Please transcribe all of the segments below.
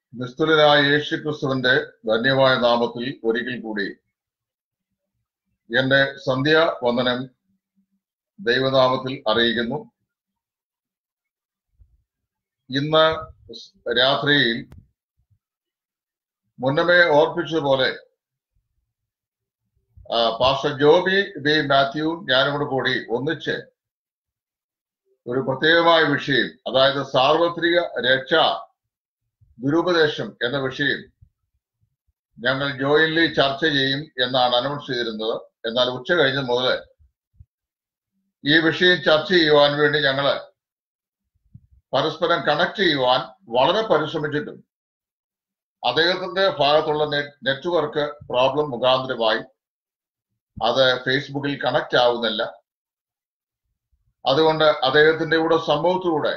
നിസ്തുലനായ യേശു ക്രിസ്തുവിന്റെ ധന്യമായ നാമത്തിൽ ഒരിക്കൽ കൂടി എന്റെ സന്ധ്യാവന്ദനം ദൈവനാമത്തിൽ അറിയിക്കുന്നു ഇന്ന് രാത്രിയിൽ മുന്നമേ ഓർപ്പിച്ചതുപോലെ ആ, പാസ്റ്റർ ജോബി ബി മാത്യുവും ഞാനും കൂടെ കൂടി ഒന്നിച്ച് ഒരു പ്രത്യേകമായ വിഷയം അതായത് സാർവത്രിക രക്ഷ ദുരുപദേശം എന്ന വിഷയം ഞങ്ങൾ ജോയിൻലി ചർച്ച ചെയ്യും എന്നാണ് അനൗൺസ് ചെയ്തിരുന്നത് എന്നാൽ ഉച്ച കഴിഞ്ഞ മുതൽ ഈ വിഷയം ചർച്ച ചെയ്യുവാൻ വേണ്ടി ഞങ്ങള് പരസ്പരം കണക്ട് ചെയ്യുവാൻ വളരെ പരിശ്രമിച്ചിട്ടും അദ്ദേഹത്തിന്റെ ഭാഗത്തുള്ള നെറ്റ്വർക്ക് പ്രോബ്ലം മുഖാന്തരമായി അത് ഫേസ്ബുക്കിൽ കണക്ട് ആവുന്നില്ല അതുകൊണ്ട് അദ്ദേഹത്തിന്റെ കൂടെ സംഭവത്തിലൂടെ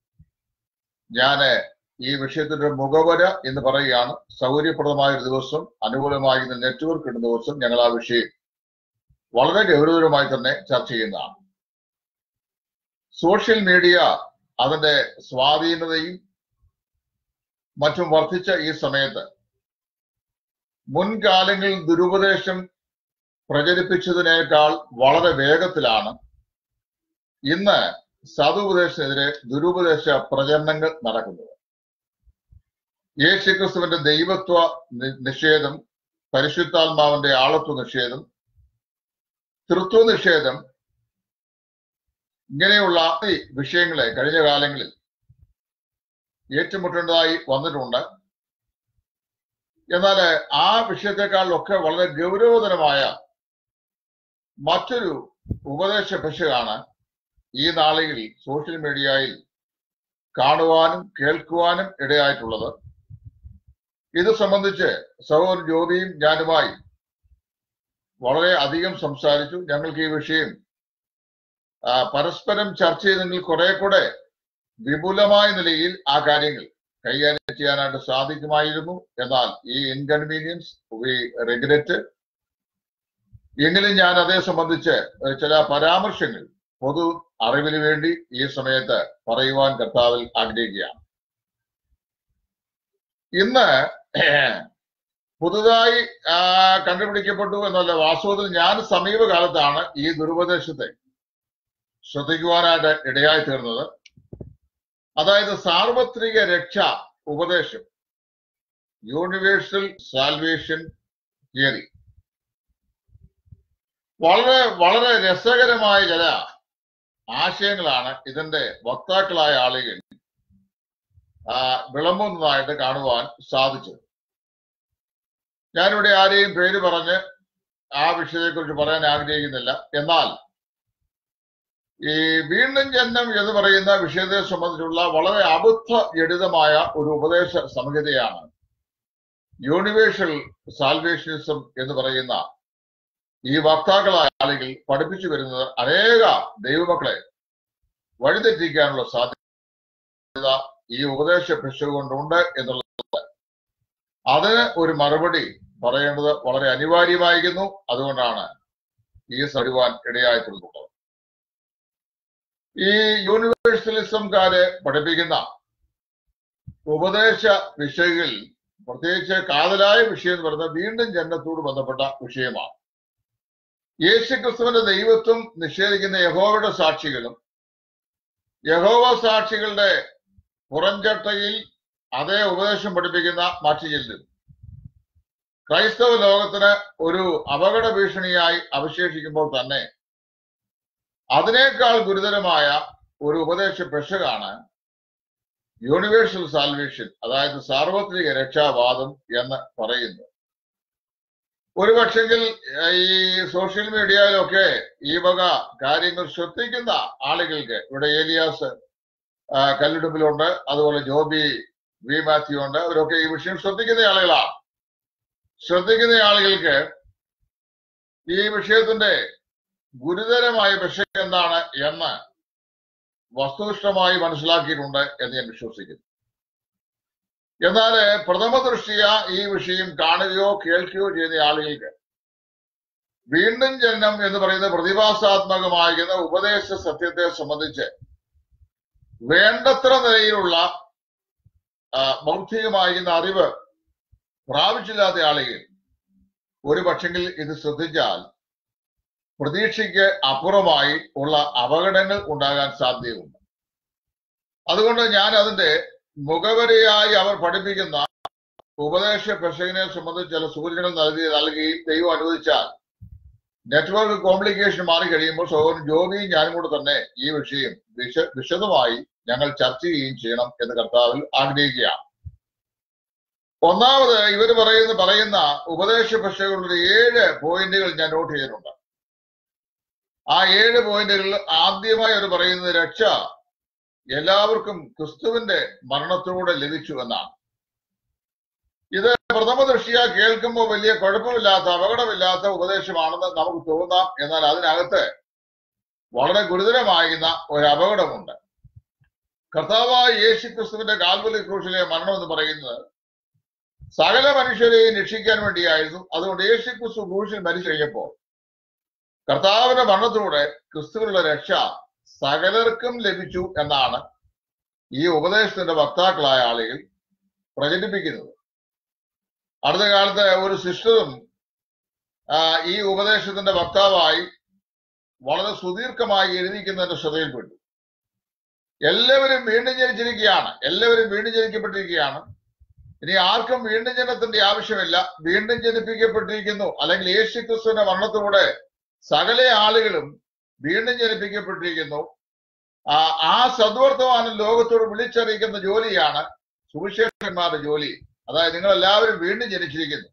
ഞാന് ഈ വിഷയത്തിന്റെ മുഖവര എന്ന് പറയുകയാണ് സൗകര്യപ്രദമായ ഒരു ദിവസം അനുകൂലമായ നെറ്റ്വർക്ക് ഇടുന്ന ദിവസം ഞങ്ങൾ ആ വിഷയം വളരെ ഗൗരവതരമായി തന്നെ ചർച്ച ചെയ്യുന്നതാണ് സോഷ്യൽ മീഡിയ അതിന്റെ സ്വാധീനതയും മറ്റും വർദ്ധിച്ച ഈ സമയത്ത് മുൻകാലങ്ങളിൽ ദുരുപദേശം പ്രചരിപ്പിച്ചതിനേക്കാൾ വളരെ വേഗത്തിലാണ് ഇന്ന് സതുപദേശത്തിനെതിരെ ദുരുപദേശ പ്രചരണങ്ങൾ നടക്കുന്നത് യേശുക്രിസ്തുവിന്റെ ദൈവത്വ നി- നിഷേധം പരിശുദ്ധാത്മാവിന്റെ ആളത്വ നിഷേധം തൃത്വ നിഷേധം ഇങ്ങനെയുള്ള ഈ വിഷയങ്ങളെ കഴിഞ്ഞ കാലങ്ങളിൽ ഏറ്റുമുട്ടേണ്ടതായി വന്നിട്ടുണ്ട് എന്നാൽ ആ വിഷയത്തെക്കാളൊക്കെ വളരെ ഗൗരവതരമായ മറ്റൊരു ഉപദേശ പിശകാണ് ഈ നാളുകളിൽ സോഷ്യൽ മീഡിയയിൽ കാണുവാനും കേൾക്കുവാനും ഇടയായിട്ടുള്ളത് ഇത് സംബന്ധിച്ച് സഹോദരൻ ജ്യോതിയും ഞാനുമായി വളരെ അധികം സംസാരിച്ചു ഞങ്ങൾക്ക് ഈ വിഷയം ആ, പരസ്പരം ചർച്ച ചെയ്തെങ്കിൽ കുറെ കൂടെ വിപുലമായ നിലയിൽ ആ കാര്യങ്ങൾ കൈകാര്യം ചെയ്യാനായിട്ട് സാധിക്കുമായിരുന്നു എന്നാൽ ഈ ഇൻകൺവീനിയൻസ് വി റെഗുലേറ്റ് എങ്കിലും ഞാൻ അതേ സംബന്ധിച്ച് ചില പരാമർശങ്ങൾ പൊതു അറിവിന് വേണ്ടി ഈ സമയത്ത് പറയുവാൻ കർത്താവിൽ ആഗ്രഹിക്കുകയാണ് ഇന്ന് പുതുതായി ആ, കണ്ടുപിടിക്കപ്പെട്ടു എന്നല്ല വാസ്തവത്തിൽ ഞാൻ സമീപകാലത്താണ് ഈ ദുരുപദേശത്തെ ശ്രദ്ധിക്കുവാനായിട്ട് ഇടയായി തീർന്നത് അതായത് സാർവത്രിക രക്ഷ ഉപദേശം യൂണിവേഴ്സൽ സാൽവേഷൻ തിയറി വളരെ വളരെ രസകരമായ ചില ആശയങ്ങളാണ് ഇതിന്റെ വക്താക്കളായ ആളുകൾ ആ, വിളമ്പുന്നതായിട്ട് കാണുവാൻ സാധിച്ചത് ഞാനിവിടെ ആരെയും പേര് പറഞ്ഞ് ആ വിഷയത്തെക്കുറിച്ച് പറയാൻ ആഗ്രഹിക്കുന്നില്ല എന്നാൽ ഈ വീണ്ടും ജന്മം എന്ന് പറയുന്ന വിഷയത്തെ സംബന്ധിച്ചുള്ള വളരെ അബദ്ധ ജഡിതമായ ഒരു ഉപദേശ സംഹിതയാണ് യൂണിവേഴ്സൽ സാൽവേഷനിസം എന്ന് പറയുന്ന ഈ വക്താക്കളായ ആളുകൾ പഠിപ്പിച്ചു വരുന്നത് അനേക ദൈവമക്കളെ വഴിതെറ്റിക്കാനുള്ള സാധ്യത ഈ ഉപദേശ പിശക് കൊണ്ടുണ്ട് എന്നുള്ളത് അതിന് ഒരു മറുപടി പറയേണ്ടത് വളരെ അനിവാര്യമായിരിക്കുന്നു അതുകൊണ്ടാണ് ഈ സരുവാൻ ഇടയായിട്ടുള്ളത് ഈ യൂണിവേഴ്സലിസംകാര് പഠിപ്പിക്കുന്ന ഉപദേശ വിഷയങ്ങളിൽ പ്രത്യേകിച്ച് കാതലായ വിഷയം എന്ന് പറയുന്നത് വീണ്ടും ജന്മത്തോട് ബന്ധപ്പെട്ട വിഷയമാണ് യേശുക്രിസ്തുവിന്റെ ദൈവത്വം നിഷേധിക്കുന്ന യഹോവയുടെ സാക്ഷികളും യഹോവ സാക്ഷികളുടെ പുറംചട്ടയിൽ അതേ ഉപദേശം പഠിപ്പിക്കുന്ന മറ്റു ചിലരും ക്രൈസ്തവ ലോകത്തിന് ഒരു അപകട ഭീഷണിയായി അവശേഷിക്കുമ്പോൾ തന്നെ അതിനേക്കാൾ ഗുരുതരമായ ഒരു ഉപദേശ പെശകാണ് യൂണിവേഴ്സൽ സാൽവേഷൻ അതായത് സാർവത്രിക രക്ഷാവാദം എന്ന് പറയുന്നത് ഒരു പക്ഷെങ്കിൽ ഈ സോഷ്യൽ മീഡിയയിലൊക്കെ ഈ വക കാര്യങ്ങൾ ശ്രദ്ധിക്കുന്ന ആളുകൾക്ക് ഇവിടെ ഏലിയാസ് ആ, കല്ലിടുമ്പിലുണ്ട് അതുപോലെ ജോബി വി മാത്യു ഉണ്ട് അവരൊക്കെ ഈ വിഷയം ശ്രദ്ധിക്കുന്ന ആളുകളാണ് ശ്രദ്ധിക്കുന്ന ആളുകൾക്ക് ഈ വിഷയത്തിന്റെ ഗുരുതരമായ വിഷയം എന്താണ് എന്ന് വസ്തുനിഷ്ഠമായി മനസ്സിലാക്കിയിട്ടുണ്ട് എന്ന് ഞാൻ വിശ്വസിക്കുന്നു എന്നാൽ പ്രഥമ ദൃഷ്ടിയ ഈ വിഷയം കാണുകയോ കേൾക്കുകയോ ചെയ്യുന്ന ആളുകൾക്ക് വീണ്ടും ജന്മം എന്ന് പറയുന്ന പ്രതിഭാസാത്മകമാകുന്ന ഉപദേശ സത്യത്തെ സംബന്ധിച്ച് വേണ്ടത്ര നിലയിലുള്ള ആ, ഭൗതികമായിരുന്ന അറിവ് പ്രാപിച്ചില്ലാത്ത ആളുകൾ ഒരു പക്ഷെങ്കിൽ ഇത് ശ്രദ്ധിച്ചാൽ പ്രതീക്ഷയ്ക്ക് അപ്പുറമായി ഉള്ള അപകടങ്ങൾ ഉണ്ടാകാൻ സാധ്യതയുണ്ട് അതുകൊണ്ട് ഞാൻ അതിന്റെ മുഖവരിയായി അവർ പഠിപ്പിക്കുന്ന ഉപദേശ പെശകിനെ സംബന്ധിച്ച് ചില സൂചനകൾ നൽകി നൽകുകയും ദൈവം അനുവദിച്ചാൽ നെറ്റ്വർക്ക് കോംപ്ലിക്കേഷൻ മാറി കഴിയുമ്പോൾ സഹോദരൻ ജോബിയും ഞാനും കൂടെ തന്നെ ഈ വിഷയം വിശ വിശദമായി ഞങ്ങൾ ചർച്ച ചെയ്യുകയും ചെയ്യണം എന്ന് കർത്താവിൽ ആഗ്രഹിക്കുകയാണ് ഒന്നാമത് ഇവർ പറയുന്ന പറയുന്ന ഉപദേശ പെശകളുടെ ഏഴ് പോയിന്റുകൾ ഞാൻ നോട്ട് ചെയ്തിട്ടുണ്ട് ആ ഏഴ് പോയിന്റുകളിൽ ആദ്യമായി അവർ പറയുന്നത് രക്ഷ എല്ലാവർക്കും ക്രിസ്തുവിന്റെ മരണത്തിലൂടെ ലഭിച്ചു എന്നാണ് ഇത് പ്രഥമ ദൃഷ്ടിയ കേൾക്കുമ്പോൾ വലിയ കുഴപ്പമില്ലാത്ത അപകടമില്ലാത്ത ഉപദേശമാണെന്ന് നമുക്ക് തോന്നാം എന്നാൽ അതിനകത്ത് വളരെ ഗുരുതരമായിരുന്ന ഒരു അപകടമുണ്ട് കർത്താവായ യേശു ക്രിസ്തുവിന്റെ കാൽവലി ക്രൂശിലെ മരണം എന്ന് പറയുന്നത് സകല മനുഷ്യരെയും രക്ഷിക്കാൻ വേണ്ടിയായിരുന്നു അതുകൊണ്ട് യേശു ക്രിസ്തു ക്രൂശിൽ മരിച്ചു കഴിഞ്ഞപ്പോൾ കർത്താവിന്റെ മരണത്തിലൂടെ ക്രിസ്തുവിനുള്ള രക്ഷ സകലർക്കും ലഭിച്ചു എന്നാണ് ഈ ഉപദേശത്തിന്റെ വക്താക്കളായ ആളുകൾ പ്രചരിപ്പിക്കുന്നത് അടുത്ത കാലത്ത് ഒരു സിസ്റ്ററും ആ, ഈ ഉപദേശത്തിന്റെ വക്താവായി വളരെ സുദീർഘമായി എഴുതിക്കുന്നതിന്റെ ശ്രദ്ധയിൽപ്പെട്ടു എല്ലാവരും വീണ്ടും ജനിച്ചിരിക്കുകയാണ് എല്ലാവരും വീണ്ടും ജനിക്കപ്പെട്ടിരിക്കുകയാണ് ഇനി ആർക്കും വീണ്ടും ജനത്തിന്റെ ആവശ്യമില്ല വീണ്ടും ജനിപ്പിക്കപ്പെട്ടിരിക്കുന്നു അല്ലെങ്കിൽ യേശു ക്രിസ്തുവിന്റെ മരണത്തിലൂടെ സകല ആളുകളും വീണ്ടും ജനിപ്പിക്കപ്പെട്ടിരിക്കുന്നു ആ ആ സദ്വർത്തമാനം ലോകത്തോട് വിളിച്ചറിയിക്കുന്ന ജോലിയാണ് സുവിശേഷന്മാരുടെ ജോലി അതായത് നിങ്ങൾ എല്ലാവരും വീണ്ടും ജനിച്ചിരിക്കുന്നു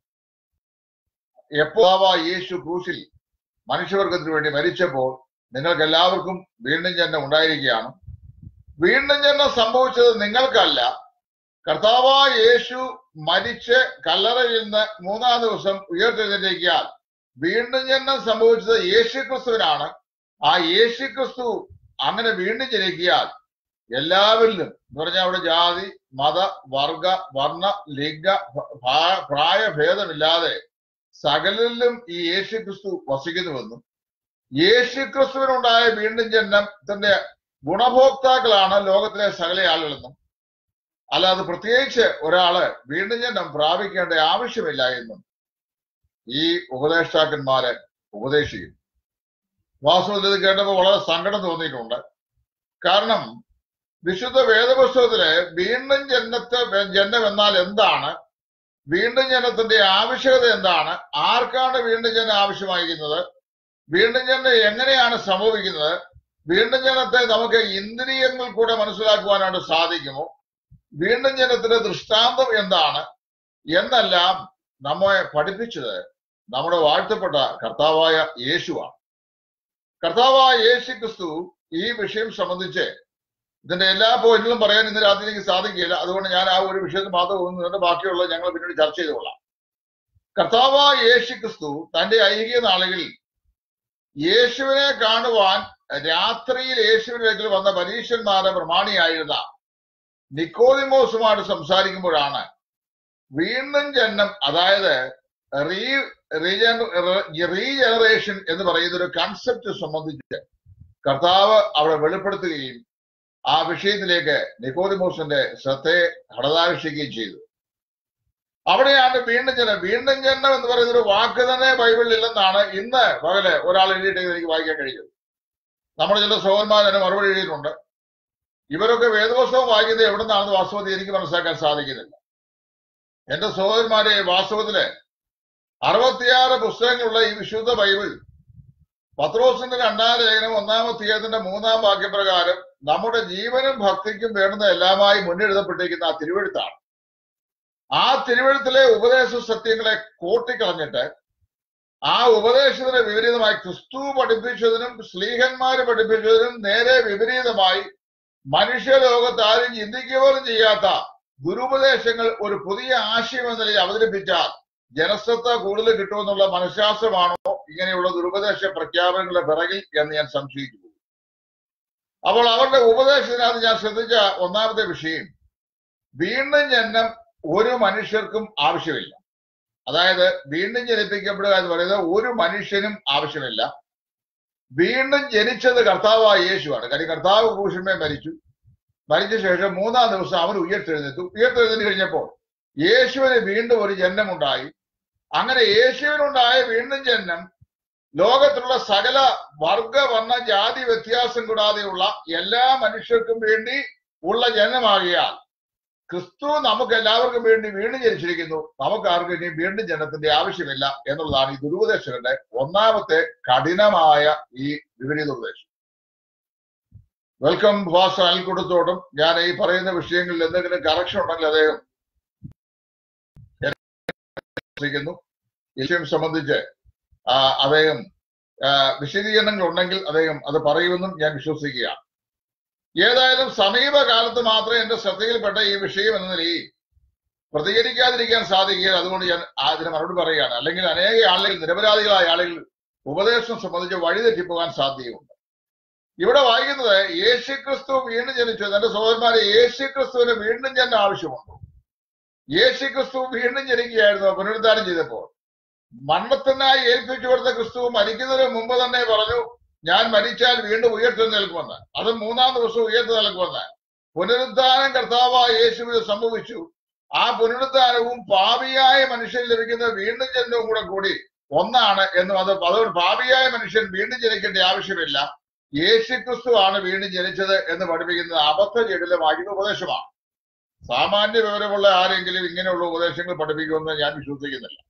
എപ്പോ യേശു ക്രൂശിൽ മനുഷ്യവർഗത്തിന് വേണ്ടി മരിച്ചപ്പോൾ നിങ്ങൾക്ക് എല്ലാവർക്കും വീണ്ടും ജന്മം ഉണ്ടായിരിക്കുകയാണ് വീണ്ടും ജന്മം സംഭവിച്ചത് നിങ്ങൾക്കല്ല കർത്താവായ യേശു മരിച്ച് കല്ലറയിൽ നിന്ന് മൂന്നാം ദിവസം ഉയർത്തെഴുന്നേറ്റാൽ വീണ്ടും ജന്മം സംഭവിച്ചത് യേശു ക്രിസ്തുവിനാണ് ആ യേശു ക്രിസ്തു അങ്ങനെ വീണ്ടും ജനിക്കിയാൽ എല്ലാവരിലും എന്ന് പറഞ്ഞാൽ അവിടെ ജാതി മത വർഗ വർണ്ണ ലിംഗ ഭ- പ്രായഭേദമില്ലാതെ സകലിലും ഈ യേശു ക്രിസ്തു വസിക്കുന്നുവെന്നും യേശു ക്രിസ്തുവിനുണ്ടായ വീണ്ടും ജന്മത്തിന്റെ ഗുണഭോക്താക്കളാണ് ലോകത്തിലെ സകല ആളുകളെന്നും അല്ലാതെ പ്രത്യേകിച്ച് ഒരാള് വീണ്ടും ജന്മം പ്രാപിക്കേണ്ട ആവശ്യമില്ല എന്നും ഈ ഉപദേഷ്ടാക്കന്മാരെ ഉപദേശിക്കും വാസ്തവത്തിൽ ഇത് കേട്ടപ്പോൾ വളരെ സങ്കടം തോന്നിയിട്ടുണ്ട് കാരണം വിശുദ്ധ വേദപുസ്തകത്തിലെ വീണ്ടും ജന്മത്തെ ജന്മം എന്നാൽ എന്താണ് വീണ്ടും ജനത്തിന്റെ ആവശ്യകത എന്താണ് ആർക്കാണ് വീണ്ടും ജനം ആവശ്യമായിരിക്കുന്നത് വീണ്ടും ജനം എങ്ങനെയാണ് സംഭവിക്കുന്നത് വീണ്ടും ജനത്തെ നമുക്ക് ഇന്ദ്രിയങ്ങൾ കൂടെ മനസ്സിലാക്കുവാനായിട്ട് സാധിക്കുമോ വീണ്ടും ജനത്തിന്റെ ദൃഷ്ടാന്തം എന്താണ് എന്നെല്ലാം നമ്മെ പഠിപ്പിച്ചത് നമ്മുടെ വാഴ്ത്തപ്പെട്ട കർത്താവായ യേശുവാണ് കർത്താവായ യേശു ക്രിസ്തു ഈ വിഷയം സംബന്ധിച്ച് ഇതിന്റെ എല്ലാ പോയിന്റുകളും പറയാൻ ഇന്ന് രാത്രി എനിക്ക് സാധിക്കില്ല അതുകൊണ്ട് ഞാൻ ആ ഒരു വിഷയത്തിൽ മാത്രം ഒന്നുകൊണ്ട് ബാക്കിയുള്ളത് ഞങ്ങൾ പിന്നീട് ചർച്ച ചെയ്തുകൊള്ളാം കർത്താവായ യേശു ക്രിസ്തു തന്റെ ഐഹിക നാളുകളിൽ യേശുവിനെ കാണുവാൻ രാത്രിയിൽ യേശുവിലേക്ക് വന്ന പരീക്ഷന്മാരുടെ പ്രമാണിയായിരുന്ന നിക്കോദിമോസുമായിട്ട് സംസാരിക്കുമ്പോഴാണ് വീണ്ടും ജന്മം അതായത് റീ റീജനറേഷൻ എന്ന് പറയുന്ന ഒരു കൺസെപ്റ്റ് സംബന്ധിച്ച് കർത്താവ് അവിടെ വെളിപ്പെടുത്തുകയും ആ വിഷയത്തിലേക്ക് നിക്കോദിമോസിന്റെ ശ്രദ്ധയെ ഹടതാകർഷിക്കുകയും ചെയ്തു അവിടെയാണ് വീണ്ടും ജനം വീണ്ടും ജന്മം എന്ന് പറയുന്ന ഒരു വാക്ക് തന്നെ ബൈബിളിൽ ഇല്ലെന്നാണ് ഇന്ന് പകല് ഒരാൾ എഴുതിയിട്ട് എനിക്ക് വായിക്കാൻ കഴിയുന്നത് നമ്മുടെ ചില സഹോദരന്മാർ എന്നെ മറുപടി എഴുതിയിട്ടുണ്ട് ഇവരൊക്കെ വേദപുസ്തകം വായിക്കുന്നത് എവിടെ നിന്നാണെന്ന് വാസ്തവത്തിൽ എനിക്ക് മനസ്സിലാക്കാൻ സാധിക്കുന്നില്ല എന്റെ സഹോദരന്മാരെ വാസ്തവത്തില് അറുപത്തിയാറ് പുസ്തകങ്ങളുള്ള ഈ വിശുദ്ധ ബൈബിൾ പത്രോസിന്റെ രണ്ടാം ലേഖനം ഒന്നാമത്തെ മൂന്നാം വാക്യപ്രകാരം നമ്മുടെ ജീവനും ഭക്തിക്കും വേണ്ടുന്ന എല്ലാമായി മുന്നെഴുതപ്പെട്ടിരിക്കുന്ന ആ തിരുവെഴുത്താണ് ആ തിരുവെഴുത്തിലെ ഉപദേശ സത്യങ്ങളെ കോട്ടിക്കളഞ്ഞിട്ട് ആ ഉപദേശത്തിന് വിപരീതമായി ക്രിസ്തു പഠിപ്പിച്ചതിനും സ്ലീഹന്മാര് പഠിപ്പിച്ചതിനും നേരെ വിപരീതമായി മനുഷ്യലോകത്ത് ആരും ചിന്തിക്കുക പോലും ചെയ്യാത്ത ദുരുപദേശങ്ങൾ ഒരു പുതിയ ആശയം എന്ന നിലയിൽ അവതരിപ്പിച്ചാൽ ജനശ്രദ്ധ കൂടുതൽ കിട്ടുമെന്നുള്ള മനഃശാസ്ത്രമാണോ ഇങ്ങനെയുള്ള ദുരുപദേശ പ്രഖ്യാപനങ്ങളുടെ പിറകിൽ എന്ന് ഞാൻ സംശയിച്ചു അപ്പോൾ അവരുടെ ഉപദേശത്തിനകത്ത് ഞാൻ ശ്രദ്ധിച്ച ഒന്നാമത്തെ വിഷയം വീണ്ടും ജന്മം ഒരു മനുഷ്യർക്കും ആവശ്യമില്ല അതായത് വീണ്ടും ജനിപ്പിക്കപ്പെടുക എന്ന് പറയുന്നത് ഒരു മനുഷ്യനും ആവശ്യമില്ല വീണ്ടും ജനിച്ചത് കർത്താവായ യേശുവാണ് കാര്യം കർത്താവ് ക്രൂശന്മേ മരിച്ചു മരിച്ച ശേഷം മൂന്നാം ദിവസം അവൻ ഉയർത്തെഴുന്നേറ്റു ഉയർത്തെഴുന്നേറ്റ് കഴിഞ്ഞപ്പോൾ യേശുവിന് വീണ്ടും ഒരു ജന്മമുണ്ടായി അങ്ങനെ യേശുവിനുണ്ടായ വീണ്ടും ജന്മം ലോകത്തിലുള്ള സകല വർഗ വർണ്ണ ജാതി വ്യത്യാസം കൂടാതെയുള്ള എല്ലാ മനുഷ്യർക്കും വേണ്ടി ഉള്ള ജനനമാകിയാൽ ക്രിസ്തു നമുക്ക് എല്ലാവർക്കും വേണ്ടി വീണ്ടും ജനിച്ചിരിക്കുന്നു നമുക്ക് ആർക്കും ഇനി വീണ്ടും ജനനത്തിന്റെ ആവശ്യമില്ല എന്നുള്ളതാണ് ഈ ദുരുപദേശകരുടെ ഒന്നാമത്തെ കഠിനമായ ഈ വിപരീത ഉപദേശം വെൽക്കം ഫാസ്റ്റർ അൽക്കുടത്തോടും ഞാൻ ഈ പറയുന്ന വിഷയങ്ങളിൽ എന്തെങ്കിലും കറക്ഷൻ ഉണ്ടെങ്കിൽ അദ്ദേഹം വിശ്വസിക്കുന്നു ഈ വിഷയം സംബന്ധിച്ച് ആ, അദ്ദേഹം ആ, വിശദീകരണങ്ങൾ ഉണ്ടെങ്കിൽ അദ്ദേഹം അത് പറയുമെന്നും ഞാൻ വിശ്വസിക്കുകയാണ് ഏതായാലും സമീപകാലത്ത് മാത്രമേ എന്റെ ശ്രദ്ധയിൽപ്പെട്ട ഈ വിഷയം എന്ന നിലയിൽ പ്രതികരിക്കാതിരിക്കാൻ സാധിക്കുകയില്ല അതുകൊണ്ട് ഞാൻ അതിന് മറുപടി പറയുകയാണ് അല്ലെങ്കിൽ അനേക ആളുകൾ നിരപരാധികളായ ആളുകൾ ഉപദേശം സംബന്ധിച്ച് വഴിതെറ്റിപ്പോകാൻ സാധ്യതയുണ്ട് ഇവിടെ വായിക്കുന്നത് യേശുക്രിസ്തു വീണ്ടും ജനിച്ചു എന്റെ സഹോദരന്മാരെ യേശുക്രിസ്തുവിന് വീണ്ടും ജന്മ ആവശ്യമുണ്ടോ യേശുക്രിസ്തു വീണ്ടും ജനിക്കുകയായിരുന്നു പുനരുദ്ധാനം ചെയ്തപ്പോൾ മരണത്തിനായി ഏൽപ്പിച്ചു കൊടുത്ത ക്രിസ്തു മരിക്കുന്നതിന് മുമ്പ് തന്നെ പറഞ്ഞു ഞാൻ മരിച്ചാൽ വീണ്ടും ഉയർത്തെഴുന്നേൽക്കുമെന്ന് അത് മൂന്നാം ദിവസം ഉയർത്തെഴുന്നേൽക്കുമെന്ന് പുനരുദ്ധാനം കർത്താവായ യേശുവിന് സംഭവിച്ചു ആ പുനരുദ്ധാനവും പാപിയായ മനുഷ്യൻ ലഭിക്കുന്ന വീണ്ടും ജന്മവും കൂടെ കൂടി ഒന്നാണ് എന്നും അത് അതുകൊണ്ട് പാപിയായ മനുഷ്യൻ വീണ്ടും ജനിക്കേണ്ട ആവശ്യമില്ല യേശുക്രിസ്തു ആണ് വീണ്ടും ജനിച്ചത് എന്ന് പഠിപ്പിക്കുന്നത് അബദ്ധ ജടിലമാകുന്ന ഉപദേശമാണ് സാമാന്യ വിവരമുള്ള ആരെങ്കിലും ഇങ്ങനെയുള്ള ഉപദേശങ്ങൾ പഠിപ്പിക്കുമെന്ന് ഞാൻ വിശ്വസിക്കുന്നില്ല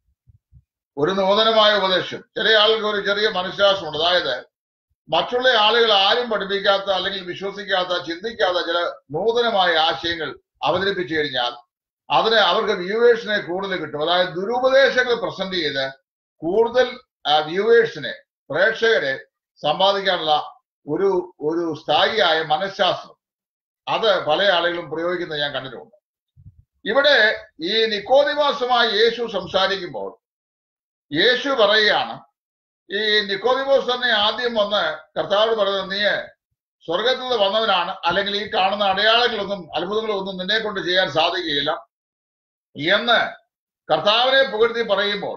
ഒരു നൂതനമായ ഉപദേശം ചില ആൾക്ക് ഒരു ചെറിയ മനഃശാസ്ത്രമുണ്ട് അതായത് മറ്റുള്ള ആളുകൾ ആരും പഠിപ്പിക്കാത്ത അല്ലെങ്കിൽ വിശ്വസിക്കാത്ത ചിന്തിക്കാത്ത ചില നൂതനമായ ആശയങ്ങൾ അവതരിപ്പിച്ചു കഴിഞ്ഞാൽ അതിന് അവർക്ക് വ്യൂവേഴ്സിനെ കൂടുതൽ കിട്ടും അതായത് ദുരുപദേശങ്ങൾ പ്രസന്റ് ചെയ്ത് കൂടുതൽ വ്യൂവേഴ്സിനെ പ്രേക്ഷകരെ സമ്പാദിക്കാനുള്ള ഒരു ഒരു സ്ഥായിയായ മനഃശാസ്ത്രം അത് പല ആളുകളും പ്രയോഗിക്കുന്നത് ഞാൻ കണ്ടിട്ടുണ്ട് ഇവിടെ ഈ നിക്കോദിമാസുമായി യേശു സംസാരിക്കുമ്പോൾ യേശു പറയുകയാണ് ഈ നിക്കോദിമോസ് തന്നെ ആദ്യം വന്ന് കർത്താവോട് പറയുന്നത് നീ സ്വർഗത്തിൽ നിന്ന് വന്നവനാണ് അല്ലെങ്കിൽ ഈ കാണുന്ന അടയാളങ്ങളൊന്നും അത്ഭുതങ്ങളൊന്നും നിന്നെ കൊണ്ട് ചെയ്യാൻ സാധിക്കുകയില്ല എന്ന് കർത്താവിനെ പുകഴ്ത്തി പറയുമ്പോൾ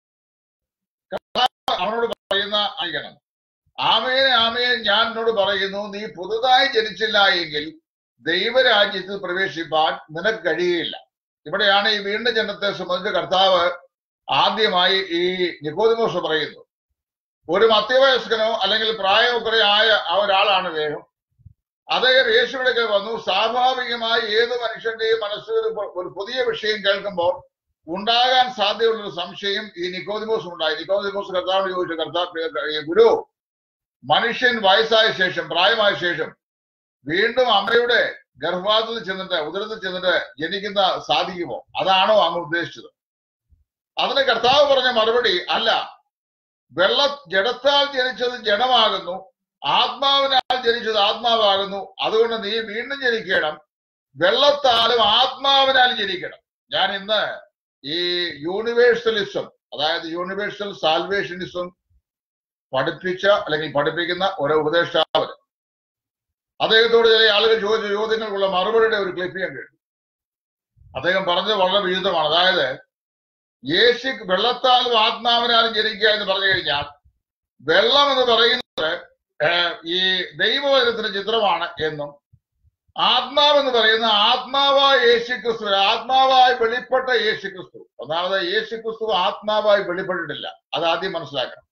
കർത്താവ് അവനോട് പറയുന്ന ആയിരിക്കണം ആമേനെ ആമേൻ ഞാൻ എന്നോട് പറയുന്നു നീ പുതുതായി ജനിച്ചില്ല എങ്കിൽ ദൈവരാജ്യത്തിൽ പ്രവേശിപ്പാൻ നിനക്ക് കഴിയുകയില്ല ഇവിടെയാണ് ഈ വീണ്ടും ജനത്തെ സംബന്ധിച്ച് കർത്താവ് ആദ്യമായി ഈ നിക്കോദിമോസ് പറയുന്നു ഒരു മധ്യവയസ്കനോ അല്ലെങ്കിൽ പ്രായമൊക്കെ ആയ ആ ഒരാളാണ് വേഗം അദ്ദേഹം യേശുവിലേക്ക് വന്നു സ്വാഭാവികമായി ഏത് മനുഷ്യന്റെയും മനസ്സിൽ ഒരു പു- ഒരു പുതിയ വിഷയം കേൾക്കുമ്പോൾ ഉണ്ടാകാൻ സാധ്യതയുള്ള ഒരു സംശയം ഈ നിക്കോദിമോസ് ഉണ്ടായി നിക്കോദിമോസ് കർത്താവിന് ചോദിച്ചു കർത്താവ് ഈ ഗുരു മനുഷ്യൻ വയസ്സായ ശേഷം പ്രായമായ ശേഷം വീണ്ടും അമ്മയുടെ ഗർഭപാത്രത്തിൽ ചെന്നിട്ട് ഉദരത്തിൽ ചെന്നിട്ട് ജനിക്കുന്ന സാധിക്കുമോ അതാണോ അങ്ങ് ഉദ്ദേശിച്ചത് അതിന് കർത്താവ് പറഞ്ഞ മറുപടി അല്ല വെള്ള ജഡത്താൽ ജനിച്ചത് ജഡമാകുന്നു ആത്മാവിനാൽ ജനിച്ചത് ആത്മാവാകുന്നു അതുകൊണ്ട് നീ വീണ്ടും ജനിക്കണം വെള്ളത്താലും ആത്മാവിനാലും ജനിക്കണം ഞാൻ ഇന്ന് ഈ യൂണിവേഴ്സലിസം അതായത് യൂണിവേഴ്സൽ സാൽവേഷനിസം പഠിപ്പിച്ച അല്ലെങ്കിൽ പഠിപ്പിക്കുന്ന ഒരു ഉപദേഷ്ടാവ് അദ്ദേഹത്തോട് ചില ആളുകൾ ചോദിച്ച ചോദ്യങ്ങൾക്കുള്ള മറുപടിയുടെ ഒരു ക്ലിപ്പ് ഞാൻ കേട്ടു അദ്ദേഹം പറഞ്ഞത് വളരെ വിരുദ്ധമാണ് അതായത് യേശു വെള്ളത്താലും ആത്മാവിനാലും ജനിക്കുക എന്ന് പറഞ്ഞു കഴിഞ്ഞാൽ വെള്ളം എന്ന് പറയുന്നത് ഏഹ്, ഈ ദൈവവചനത്തിന്റെ ചിത്രമാണ് എന്നും ആത്മാവ് എന്ന് പറയുന്ന ആത്മാവായ യേശു ക്രിസ്തു ആത്മാവായി വെളിപ്പെട്ട യേശു ക്രിസ്തു ഒന്നാമത് യേശു ക്രിസ്തു ആത്മാവായി വെളിപ്പെട്ടിട്ടില്ല അത് ആദ്യം മനസ്സിലാക്കണം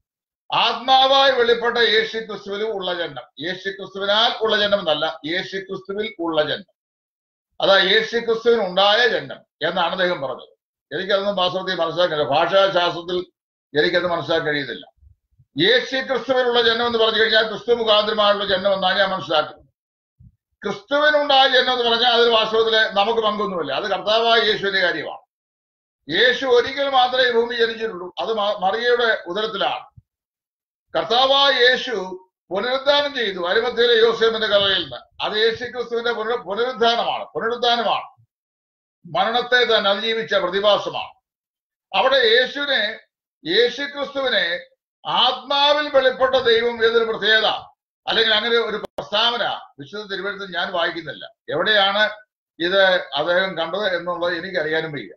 ആത്മാവായി വെളിപ്പെട്ട യേശു ക്രിസ്തുവിലും ഉള്ള ജന്മം യേശു ക്രിസ്തുവിനാൽ ഉള്ള ജന്മം എന്നല്ല യേശു ക്രിസ്തുവിൽ ഉള്ള ജന്മം അതാ യേശു ക്രിസ്തുവിന് ഉണ്ടായ ജന്മം എന്നാണ് അദ്ദേഹം പറഞ്ഞത് എനിക്കതൊന്നും വാസ്തവത്തിൽ മനസ്സിലാക്കാൻ കഴിയില്ല. ഭാഷാശാസ്ത്രത്തിൽ എനിക്കത് മനസ്സിലാക്കാൻ കഴിയുന്നില്ല യേശു ക്രിസ്തുവിനുള്ള ജന്മം എന്ന് പറഞ്ഞു കഴിഞ്ഞാൽ ക്രിസ്തു മുഖാന്തരമായുള്ള ജന്മം എന്നാണ് ഞാൻ മനസ്സിലാക്കുന്നത് ക്രിസ്തുവിനുണ്ടായ ജന്മം എന്ന് പറഞ്ഞാൽ അതിൽ വാസ്തവത്തില് നമുക്ക് പങ്കൊന്നുമില്ല അത് കർത്താവായ യേശുവിന്റെ കാര്യമാണ് യേശു ഒരിക്കൽ മാത്രമേ ഈ ഭൂമി ജനിച്ചിട്ടുള്ളൂ അത് മ- മറിയയുടെ ഉദരത്തിലാണ് കർത്താവായ യേശു പുനരുദ്ധാനം ചെയ്തു അരിമത്തിയിലെ യോസേഫിന്റെ കഥയിൽ നിന്ന് അത് യേശു ക്രിസ്തുവിന്റെ പുനരു പുനരുദ്ധാനമാണ് പുനരുദ്ധാനമാണ് മരണത്തെ തന്നെ അതിജീവിച്ച പ്രതിഭാസമാണ് അവിടെ യേശുവിനെ യേശു ക്രിസ്തുവിനെ ആത്മാവിൽ വെളിപ്പെട്ട ദൈവം ഏതൊരു പ്രത്യേകത അല്ലെങ്കിൽ അങ്ങനെ ഒരു പ്രസ്താവന വിശുദ്ധ തിരുവനന്തപുരത്ത് ഞാൻ വായിക്കുന്നില്ല എവിടെയാണ് ഇത് അദ്ദേഹം കണ്ടത് എന്നുള്ളത് എനിക്ക് അറിയാനും വയ്യ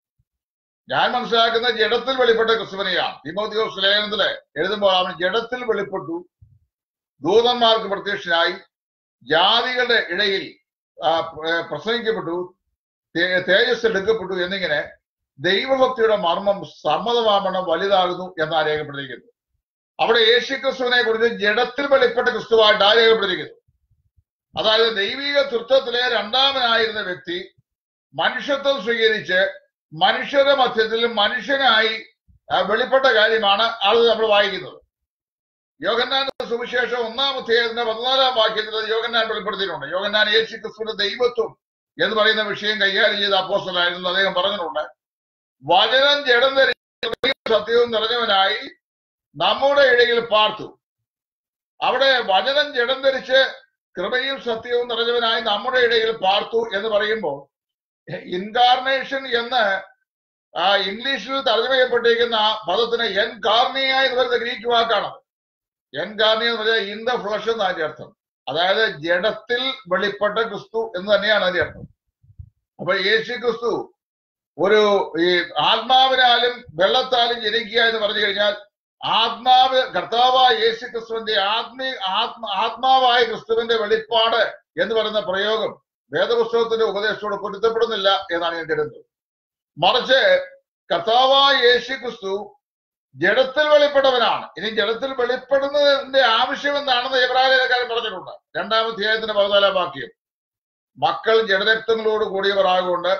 ഞാൻ മനസ്സിലാക്കുന്ന ജഡത്തിൽ വെളിപ്പെട്ട ക്രിസ്തുവിനെയാണ് തിമോത്തിയോസ് ലേഖനത്തില് എഴുതുമ്പോൾ അവൻ ജഡത്തിൽ വെളിപ്പെട്ടു ദൂതന്മാർക്ക് പ്രത്യക്ഷനായി ജാതികളുടെ ഇടയിൽ ആ, പ്ര- പ്രസംഗിക്കപ്പെട്ടു തേ- തേജസ് എടുക്കപ്പെട്ടു എന്നിങ്ങനെ ദൈവഭക്തിയുടെ മർമ്മം സമ്മതമാവണം വലുതാകുന്നു എന്നാണ് രേഖപ്പെട്ടിരിക്കുന്നത് അവിടെ യേശു ക്രിസ്തുവിനെ കുറിച്ച് ജഡത്തിൽ വെളിപ്പെട്ട ക്രിസ്തുവായിട്ടാണ് രേഖപ്പെട്ടിരിക്കുന്നത് അതായത് ദൈവിക തൃത്വത്തിലെ രണ്ടാമനായിരുന്ന വ്യക്തി മനുഷ്യത്വം സ്വീകരിച്ച് മനുഷ്യരുടെ മധ്യത്തിൽ മനുഷ്യനായി ആ, വെളിപ്പെട്ട കാര്യമാണ് അത് നമ്മൾ വായിക്കുന്നത് യോഗന്നാന്റെ സുവിശേഷം ഒന്നാം അധ്യായത്തിന്റെ പതിനാലാം വാക്യത്തിൽ യോഗന്നാൻ വെളിപ്പെടുത്തിയിട്ടുണ്ട് യോഗന്നാൻ യേശു ക്രിസ്തുവിന്റെ ദൈവത്വം എന്ന് പറയുന്ന വിഷയം കൈകാര്യം ചെയ്ത അപ്പോസ്റ്റലായിരുന്നു അദ്ദേഹം പറഞ്ഞിട്ടുണ്ട് വചനം ജഡം ധരിച്ച സത്യവും നിറഞ്ഞവനായി നമ്മുടെ ഇടയിൽ പാർത്തു അവിടെ വചനം ജഡം ധരിച്ച് കൃപയും സത്യവും നിറഞ്ഞവനായി നമ്മുടെ ഇടയിൽ പാർത്തു എന്ന് പറയുമ്പോൾ ഇൻകാർണേഷൻ എന്ന് ആ ഇംഗ്ലീഷിൽ തർജ്ജമ ചെയ്യപ്പെട്ടിരിക്കുന്ന ആ പദത്തിന് എൻകാർണിയ എന്ന് പറയുന്ന ഗ്രീക്ക് വാക്കാണ് എൻകാർണിയ എന്ന് പറഞ്ഞാൽ ഇൻ ദ ഫ്ലഷ് എന്നാണ് അതിന്റെ അർത്ഥം അതായത് ജഡത്തിൽ വെളിപ്പെട്ട ക്രിസ്തു എന്ന് തന്നെയാണ് അതിന്റെ അർത്ഥം അപ്പൊ യേശു ക്രിസ്തു ഒരു ഈ ആത്മാവിനാലും വെള്ളത്താലും ജനിക്കുക എന്ന് പറഞ്ഞു കഴിഞ്ഞാൽ ആത്മാവ് കർത്താവായ യേശു ക്രിസ്തുവിന്റെ ആത്മീ ആത്മ ആത്മാവായ ക്രിസ്തുവിന്റെ വെളിപ്പാട് എന്ന് പറയുന്ന പ്രയോഗം വേദപുസ്തകത്തിന്റെ ഉപദേശത്തോട് പൊരുത്തപ്പെടുന്നില്ല എന്നാണ് ഞാൻ കരുതുന്നത് മറിച്ച് കർത്താവായ യേശു ക്രിസ്തു ജഡത്തിൽ വെളിപ്പെട്ടവനാണ് ഇനി ജഡത്തിൽ വെളിപ്പെടുന്നതിന്റെ ആവശ്യം എന്താണെന്ന് എബ്രാഹിലേക്കാരൻ പറഞ്ഞിട്ടുണ്ട് രണ്ടാം അധ്യായത്തിന്റെ പതിനാലാം വാക്യം മക്കൾ ജഡരക്തങ്ങളോട് കൂടിയവരാകൊണ്ട്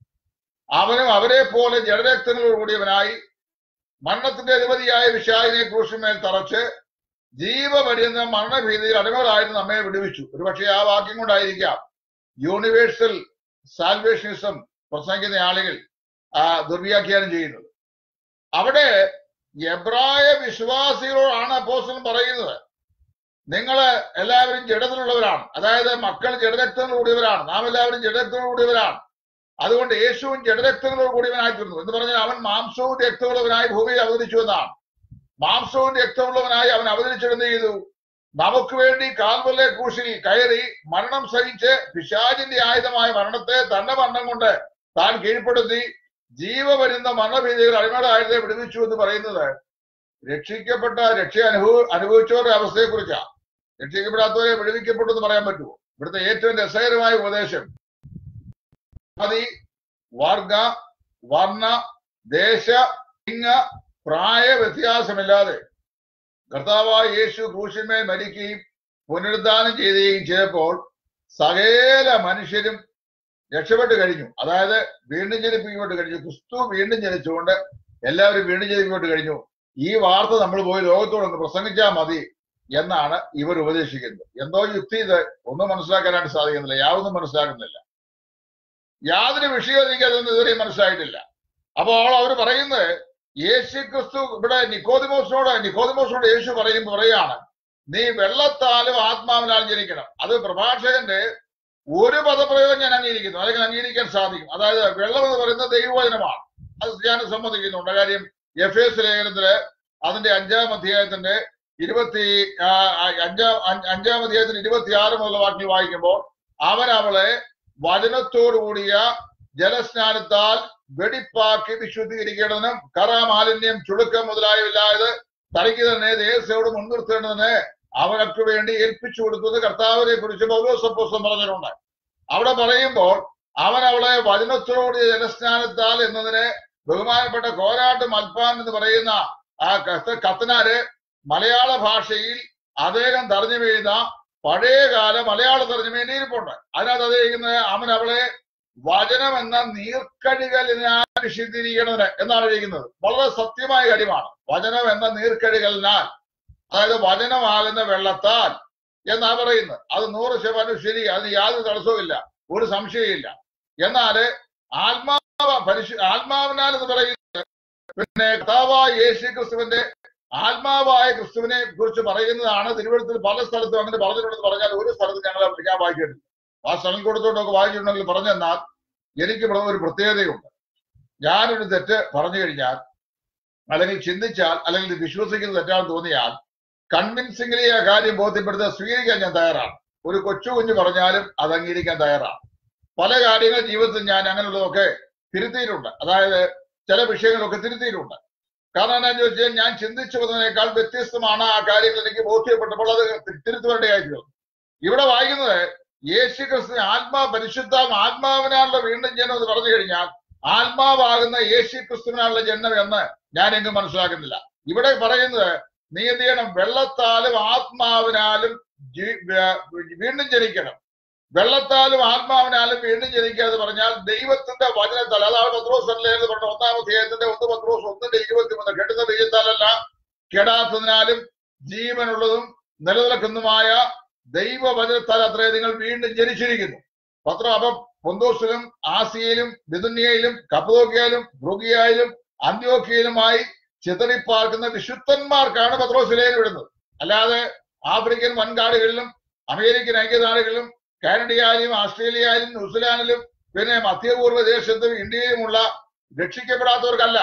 അവനും അവരെ പോലെ ജഡരക്തങ്ങളോട് കൂടിയവനായി മരണത്തിന്റെ അധിപതിയായ വിശാലിനെ ക്രൂശിന്മേൽ തറച്ച് ജീവപര്യന്തം മരണഭീതിയിൽ അടിമകളായിരുന്നു നമ്മെ വിടുവിച്ചു ഒരുപക്ഷെ ആ വാക്യം കൊണ്ടായിരിക്കാം യൂണിവേഴ്സൽ സാൽവേഷനിസം പ്രസംഗിക്കുന്ന ആളുകൾ ആ ദുർവ്യാഖ്യാനം ചെയ്യുന്നത് അവിടെ എബ്രായ വിശ്വാസികളോടാണ് അപ്പോസ്റ്റലൻ പറയുന്നത് നിങ്ങള് എല്ലാവരും ജഡത്തിലുള്ളവരാണ് അതായത് മക്കൾ ജഡരക്തങ്ങൾ കൂടിയവരാണ് നാം എല്ലാവരും ജഡരക്തങ്ങൾ കൂടിയവരാണ് അതുകൊണ്ട് യേശുവും ജഡരക്തങ്ങളോട് കൂടിയവനായി തീർന്നു എന്ന് പറഞ്ഞാൽ അവൻ മാംസവും രക്തമുള്ളവനായി ഭൂമിയിൽ അവതരിച്ചു എന്നാണ് മാംസവും രക്തമുള്ളവനായി അവൻ അവതരിച്ചെന്ത് ചെയ്തു നമുക്ക് വേണ്ടി കാൽവല്ലെ ക്രൂശിൽ കയറി മരണം സഹിച്ച് പിശാചിന്റെ ആയുധമായ മരണത്തെ തന്റെ മരണം കൊണ്ട് താൻ കീഴ്പ്പെടുത്തി ജീവപര്യന്ത മരണഭീതികൾ അടിമകളായതെ വിടുവിച്ചു എന്ന് പറയുന്നത് രക്ഷിക്കപ്പെട്ട രക്ഷ അനുഭവ അനുഭവിച്ചവരുടെ അവസ്ഥയെ കുറിച്ചാണ് രക്ഷിക്കപ്പെടാത്തവരെ വിടുവിക്കപ്പെട്ടു എന്ന് പറയാൻ പറ്റുമോ ഇവിടുത്തെ ഏറ്റവും രസകരമായ ഉപദേശം ജാതി വർഗ വർണ്ണ ദേശ ലിംഗ പ്രായ വ്യത്യാസമില്ലാതെ കർത്താവായ യേശു ക്രൂശിന്മേൽ മരിക്കുകയും പുനരുദ്ധാനം ചെയ്യുകയും ചെയ്തപ്പോൾ സകല മനുഷ്യരും രക്ഷപ്പെട്ട് കഴിഞ്ഞു അതായത് വീണ്ടും ജനിപ്പിക്കപ്പെട്ട് കഴിഞ്ഞു ക്രിസ്തു വീണ്ടും ജനിച്ചുകൊണ്ട് എല്ലാവരും വീണ്ടും ജനിപ്പിക്കപ്പെട്ട് കഴിഞ്ഞു ഈ വാർത്ത നമ്മൾ പോയി ലോകത്തോടൊന്ന് പ്രസംഗിച്ചാൽ മതി എന്നാണ് ഇവർ ഉപദേശിക്കുന്നത് എന്തോ യുക്തി ഇത് ഒന്നും മനസ്സിലാക്കാനായിട്ട് സാധിക്കുന്നില്ല യാതൊന്നും മനസ്സിലാക്കുന്നില്ല യാതൊരു വിഷയവും എനിക്ക് അതൊന്നും ഇതുവരെയും മനസ്സിലായിട്ടില്ല അപ്പോൾ അവർ പറയുന്നത് യേശു ക്രിസ്തു ഇവിടെ നിക്കോദിമോസിനോട് നിക്കോദിമോസിനോട് യേശു പറയും പറയാണ് നീ വെള്ളത്താലും ആത്മാവിനാലും ജനിക്കണം അത് പ്രഭാഷകന്റെ ഒരു പദപ്രയോഗം ഞാൻ അംഗീകരിക്കുന്നു അല്ലെങ്കിൽ അംഗീകരിക്കാൻ സാധിക്കും അതായത് വെള്ളം എന്ന് പറയുന്നത് ദൈവവചനമാണ് അത് ഞാൻ സമ്മതിക്കുന്നുണ്ട് കാര്യം എഫ് എസ് ലേഖനത്തില് അതിന്റെ അഞ്ചാം അധ്യായത്തിന്റെ ഇരുപത്തി ആ, അഞ്ചാം അഞ്ച് അഞ്ചാം അധ്യായത്തിന്റെ ഇരുപത്തി ആറ് മുതലുള്ള വാക്യങ്ങൾ വായിക്കുമ്പോൾ അവൻ അവളെ വചനത്തോടുകൂടിയ ജലസ്നാനത്താൽ വെടിപ്പാക്കി വിശുദ്ധീകരിക്കേണ്ടതിനും കറാമാലിന്യം ചുളുക്കം മുതലായവില്ലാതെ തനിക്ക് തന്നെ ദേശയോട് മുൻനിർത്തേണ്ടതിന് അവനക്ക് വേണ്ടി ഏൽപ്പിച്ചു കൊടുത്തത് കർത്താവിനെ കുറിച്ച് പൗലോസപ്പോസം പറഞ്ഞിട്ടുണ്ട് അവിടെ പറയുമ്പോൾ അവൻ അവളെ വചനത്തോട് ജലസ്നാനത്താൽ എന്നതിന് ബഹുമാനപ്പെട്ട കോരാട്ട് മൽപ്പാൻ എന്ന് പറയുന്ന ആ കത്ത് കത്തനാര് മലയാള ഭാഷയിൽ അദ്ദേഹം തർജ്ജമ ചെയ്ത പഴയകാല മലയാള തർജ്ജമയിൽ ഇരിപ്പുണ്ട് അതിനകത്ത് അദ്ദേഹം അവൻ അവളെ വചനം എന്ന നീർക്കഴികലിനാൽ വിശുദ്ധീകരിക്കണതിന് എന്നാണ് എഴുതിയിരിക്കുന്നത് വളരെ സത്യമായ കാര്യമാണ് വചനം എന്ന നീർക്കഴികലിനാൽ അതായത് വചനമാകുന്ന വെള്ളത്താൽ എന്നാ പറയുന്നത് അത് നൂറ് ശതമാനം ശരി അതിന് യാതൊരു തടസ്സവുമില്ല ഒരു സംശയമില്ല എന്നാല് ആത്മാവ് പരിശു ആത്മാവിനാൽ എന്ന് പറയുന്നത് പിന്നെ കർത്താവായ യേശു ക്രിസ്തുവിന്റെ ആത്മാവായ ക്രിസ്തുവിനെ കുറിച്ച് പറയുന്നതാണ് തിരുവനന്തപുരത്തിൽ പല സ്ഥലത്തും അങ്ങനെ പറഞ്ഞിട്ടുണ്ടെന്ന് പറഞ്ഞാൽ ഒരു സ്ഥലത്ത് ഞങ്ങൾ ഞാൻ വായിച്ചിട്ടില്ല ആ സ്ഥലം കൊടുത്തോണ്ടൊക്കെ വായിച്ചിട്ടുണ്ടെങ്കിൽ പറഞ്ഞെന്നാൽ എനിക്ക് ഇവിടെ ഒരു പ്രത്യേകതയുണ്ട് ഞാനൊരു തെറ്റ് പറഞ്ഞു കഴിഞ്ഞാൽ അല്ലെങ്കിൽ ചിന്തിച്ചാൽ അല്ലെങ്കിൽ വിശ്വസിക്കുന്നത് തെറ്റാണെന്ന് തോന്നിയാൽ കൺവിൻസിംഗ്ലി ആ കാര്യം ബോധ്യപ്പെടുത്താൻ സ്വീകരിക്കാൻ ഞാൻ തയ്യാറാണ് ഒരു കൊച്ചു കുഞ്ഞു പറഞ്ഞാലും അത് അംഗീകരിക്കാൻ തയ്യാറാണ് പല കാര്യങ്ങൾ ജീവിതത്തിൽ ഞാൻ അങ്ങനെയുള്ളതൊക്കെ തിരുത്തിയിട്ടുണ്ട് അതായത് ചില വിഷയങ്ങളൊക്കെ തിരുത്തിയിട്ടുണ്ട് കാരണം എന്താണെന്ന് ചോദിച്ചാൽ ഞാൻ ചിന്തിച്ചു വന്നതിനേക്കാൾ വ്യത്യസ്തമാണ് ആ കാര്യങ്ങൾ എനിക്ക് ബോധ്യപ്പെട്ടപ്പോൾ അത് തിരുത്തുവേണ്ടതായി തീർന്നു ഇവിടെ വായിക്കുന്നത് യേശു ക്രിസ്തു ആത്മാ പരിശുദ്ധ ആത്മാവിനാലുള്ള വീണ്ടും ജനം എന്ന് പറഞ്ഞു കഴിഞ്ഞാൽ ആത്മാവാകുന്ന യേശു ക്രിസ്തുവിനാലുള്ള ജന്മം എന്ന് ഞാൻ എങ്ങും മനസ്സിലാക്കുന്നില്ല ഇവിടെ പറയുന്നത് നീ എന്ത് ചെയ്യണം വെള്ളത്താലും ആത്മാവിനാലും ജീ- വേ- വീണ്ടും ജനിക്കണം വെള്ളത്താലും ആത്മാവിനാലും വീണ്ടും ജനിക്കുക എന്ന് പറഞ്ഞാൽ ദൈവത്തിന്റെ വചനത്താൽ അതാണ് പത്രോസ് എന്ന് പറഞ്ഞ ഒന്നാമത്തെ ഏതിന്റെ ഒന്ന് പത്രോസ് ഒന്നിന്റെ ഇരുപത്തി മൂന്ന് കെട്ടുന്ന ബീജത്താലല്ല കെടാത്തതിനാലും ജീവനുള്ളതും നിലനിൽക്കുന്നതുമായ ദൈവവചനത്താൽ അത്രേ നിങ്ങൾ വീണ്ടും ജനിച്ചിരിക്കുന്നു പത്രം അപ്പം പൊന്തോസിലും ആസിയയിലും ബിദുന്യയിലും കപ്പതോക്കിയാലും ഭ്രുഗിയായാലും അന്ത്യോക്കിയയിലുമായി ചിതറിപ്പാർക്കുന്ന വിശുദ്ധന്മാർക്കാണ് പത്രോസിലേക്ക് വിടുന്നത് അല്ലാതെ ആഫ്രിക്കൻ വൻകാടുകളിലും അമേരിക്കൻ ഐക്യനാടുകളിലും കാനഡയായാലും ആസ്ട്രേലിയയിലും ന്യൂസിലാൻഡിലും പിന്നെ മധ്യപൂർവ്വ ദേശത്തും ഇന്ത്യയിലുമുള്ള രക്ഷിക്കപ്പെടാത്തവർക്കല്ല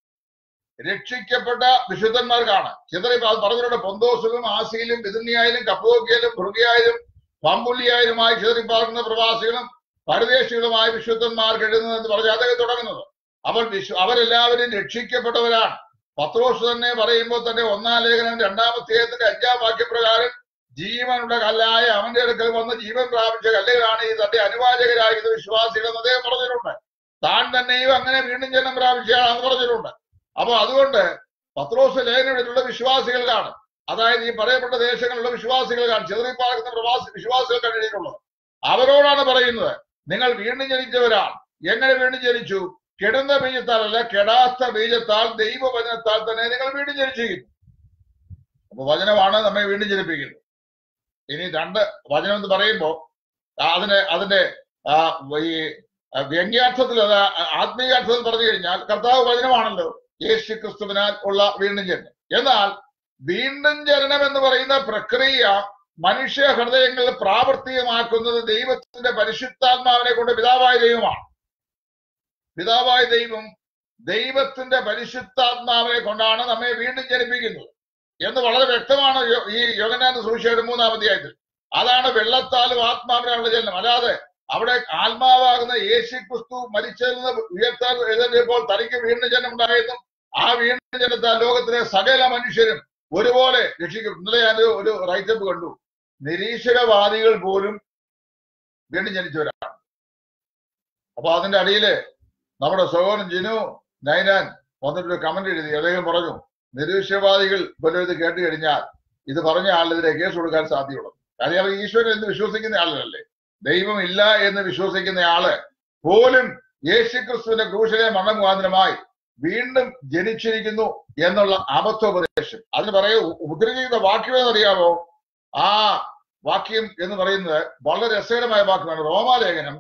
രക്ഷിക്കപ്പെട്ട വിശുദ്ധന്മാർക്കാണ് ചിതറി അത് പറഞ്ഞിട്ടുണ്ട് പൊന്തോസിലും ആസിയിലും ബിദുന്യായാലും കപ്പോക്കിയാലും ഭൃഗിയായാലും പമ്പുല്ലിയായാലുമായി ചിതറിപ്പാർക്കുന്ന പ്രവാസികളും പരദേശികളുമായ വിശുദ്ധന്മാർക്ക് എഴുതുന്നതെന്ന് പറഞ്ഞ് അദ്ദേഹം തുടങ്ങുന്നത് അപ്പോൾ വിശു അവരെല്ലാവരും രക്ഷിക്കപ്പെട്ടവരാണ് പത്രോസ് തന്നെ പറയുമ്പോൾ തന്നെ ഒന്നാം ലേഖനം രണ്ടാമത്തേതിന്റെ അഞ്ചാം വാക്യപ്രകാരം ജീവനുള്ള കല്ലായ അവന്റെ അടുക്കൽ വന്ന് ജീവൻ പ്രാപിച്ച കല്ലുകളാണ് ഈ തന്റെ അനുവാചകരായത് വിശ്വാസികൾ എന്ന് അദ്ദേഹം പറഞ്ഞിട്ടുണ്ട് താൻ തന്നെയും അങ്ങനെ വീണ്ടും ജന്മം പ്രാപിച്ചയാളാണെന്ന് പറഞ്ഞിട്ടുണ്ട് അപ്പൊ അതുകൊണ്ട് പത്രോസ് ലേഖനത്തിലുള്ള വിശ്വാസികൾക്കാണ് അതായത് ഈ പറയപ്പെട്ട ദേശങ്ങളിലുള്ള വിശ്വാസികൾക്കാണ് ചെറിയപ്പാർക്കുന്ന പ്രവാസി വിശ്വാസികൾക്കാണ് എഴുതിയിട്ടുള്ളത് അവരോടാണ് പറയുന്നത് നിങ്ങൾ വീണ്ടും ജനിച്ചവരാണ് എങ്ങനെ വീണ്ടും ജനിച്ചു കിടന്ന ബീജത്താലല്ല കെടാത്ത ബീജത്താൽ ദൈവവചനത്താൽ തന്നെ നിങ്ങൾ വീണ്ടും ജനിച്ചിരിക്കുന്നു അപ്പൊ വചനമാണ് നമ്മെ വീണ്ടും ജനിപ്പിക്കുന്നത് ഇനി രണ്ട് വചനം എന്ന് പറയുമ്പോ ആ അതിന്റെ അതിന്റെ ആ ഈ ആ വ്യംഗ്യാർത്ഥത്തിൽ അത് ആത്മീയാർത്ഥത്തിൽ പറഞ്ഞു കഴിഞ്ഞാൽ കർത്താവ് വചനമാണല്ലോ യേശു ക്രിസ്തുവിനാൽ ഉള്ള വീണ്ടും ജനനം എന്നാൽ വീണ്ടും ജനനം എന്ന് പറയുന്ന പ്രക്രിയ മനുഷ്യ ഹൃദയങ്ങളിൽ പ്രാവർത്തികമാക്കുന്നത് ദൈവത്തിന്റെ പരിശുദ്ധാത്മാവിനെ കൊണ്ട് പിതാവായ ദൈവമാണ് പിതാവായ ദൈവം ദൈവത്തിന്റെ പരിശുദ്ധാത്മാവിനെ കൊണ്ടാണ് നമ്മെ വീണ്ടും ജനിപ്പിക്കുന്നത് എന്ന് വളരെ വ്യക്തമാണ് യോ- ഈ യോഗനാന്റെ സുവിശേഷം മൂന്നാം അധ്യായത്തിൽ അതാണ് വെള്ളത്താലും ആത്മാവിനുള്ള ജനനം അല്ലാതെ അവിടെ ആത്മാവാകുന്ന യേശു ക്രിസ്തു മരിച്ചതിൽ നിന്ന് ഉയർത്താൻ എഴുന്നേറ്റപ്പോൾ തനിക്ക് വീണ്ടും ജനം ഉണ്ടായെന്നും ആ വീണ്ടും ജനത്താൽ ലോകത്തിലെ സകല മനുഷ്യരും ഒരുപോലെ രക്ഷിക്കും ഇന്നലെ ഞാൻ ഒരു- ഒരു റൈറ്റപ്പ് കണ്ടു നിരീശ്വരവാദികൾ പോലും വീണ്ടും ജനിച്ചവരാണ് അപ്പൊ അതിന്റെ അടിയില് നമ്മുടെ സഹോദരൻ ജിനു നൈനാൻ വന്നിട്ടൊരു കമന്റ് എഴുതി അദ്ദേഹം പറഞ്ഞു നിരീശ്വരവാദികൾ പോലും ഇത് കേട്ട് കഴിഞ്ഞാൽ ഇത് പറഞ്ഞ ആളിനെതിരെ കേസ് കൊടുക്കാൻ സാധ്യതയുള്ളൂ കാര്യം അവർ ഈശ്വരൻ എന്ന് വിശ്വസിക്കുന്ന ആളല്ലേ ദൈവം ഇല്ല എന്ന് വിശ്വസിക്കുന്ന ആള് പോലും യേശുക്രിസ്തുവിന്റെ ക്രൂശിലെ മരണം മുഖാന്തരമായി വീണ്ടും ജനിച്ചിരിക്കുന്നു എന്നുള്ള അബദ്ധോപദേശം അതിന് പറയൂ ഉദ്ധരിക്കുന്ന വാക്യം എന്നറിയാമോ ആ വാക്യം എന്ന് പറയുന്നത് വളരെ രസകരമായ വാക്യമാണ് റോമാലേഖനം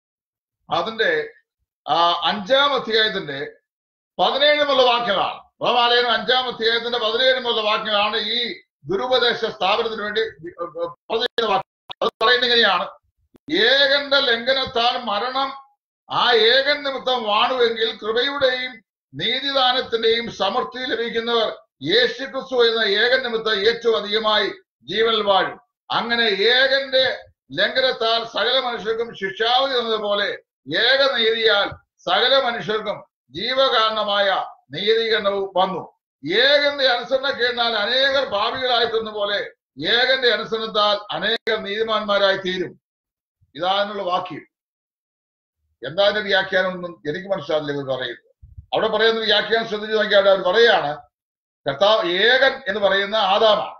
അതിന്റെ ആ അഞ്ചാം അധ്യായത്തിന്റെ പതിനേഴുമുള്ള വാക്യങ്ങളാണ് റോമാലേഖനം അഞ്ചാം അധ്യായത്തിന്റെ പതിനേഴുമുള്ള വാക്യങ്ങളാണ് ഈ ദുരുപദേശ സ്ഥാപനത്തിന് വേണ്ടി പറഞ്ഞിരിക്കുന്ന വാക്യം അത് പറയുന്നത് ഇങ്ങനെയാണ് ഏകന്റെ ലംഘനത്താൽ മരണം ആ ഏകൻ നിമിത്തം വാണുവെങ്കിൽ കൃപയുടെയും നീതിദാനത്തിന്റെയും സമൃദ്ധി ലഭിക്കുന്നവർ യേശു ക്രിസ്തു എന്ന ഏകൻ നിമിത്തം ഏറ്റവും അധികമായി ജീവനിൽ വാഴും അങ്ങനെ ഏകന്റെ ലംഘനത്താൽ സകല മനുഷ്യർക്കും ശിക്ഷാവധി എന്നതുപോലെ ഏക നീതിയാൽ സകല മനുഷ്യർക്കും ജീവകാരണമായ നീതീകരണവും വന്നു ഏകന്റെ അനുസരണക്കേടാൽ അനേകർ ഭാവികളായി തീർന്ന പോലെ ഏകന്റെ അനുസരണത്താൽ അനേകർ നീതിമാന്മാരായി തീരും ഇതാനുള്ള വാക്യം എന്താ അതിന്റെ വ്യാഖ്യാനം ഒന്നും എനിക്ക് മനസ്സിലാവില്ല ഇവർ പറയുന്നത് അവിടെ പറയുന്ന വ്യാഖ്യാനം ശ്രദ്ധിച്ചു നോക്കിയാൽ അവർ പറയാണ് കർത്താവ് ഏകൻ എന്ന് പറയുന്ന ആദാമാണ്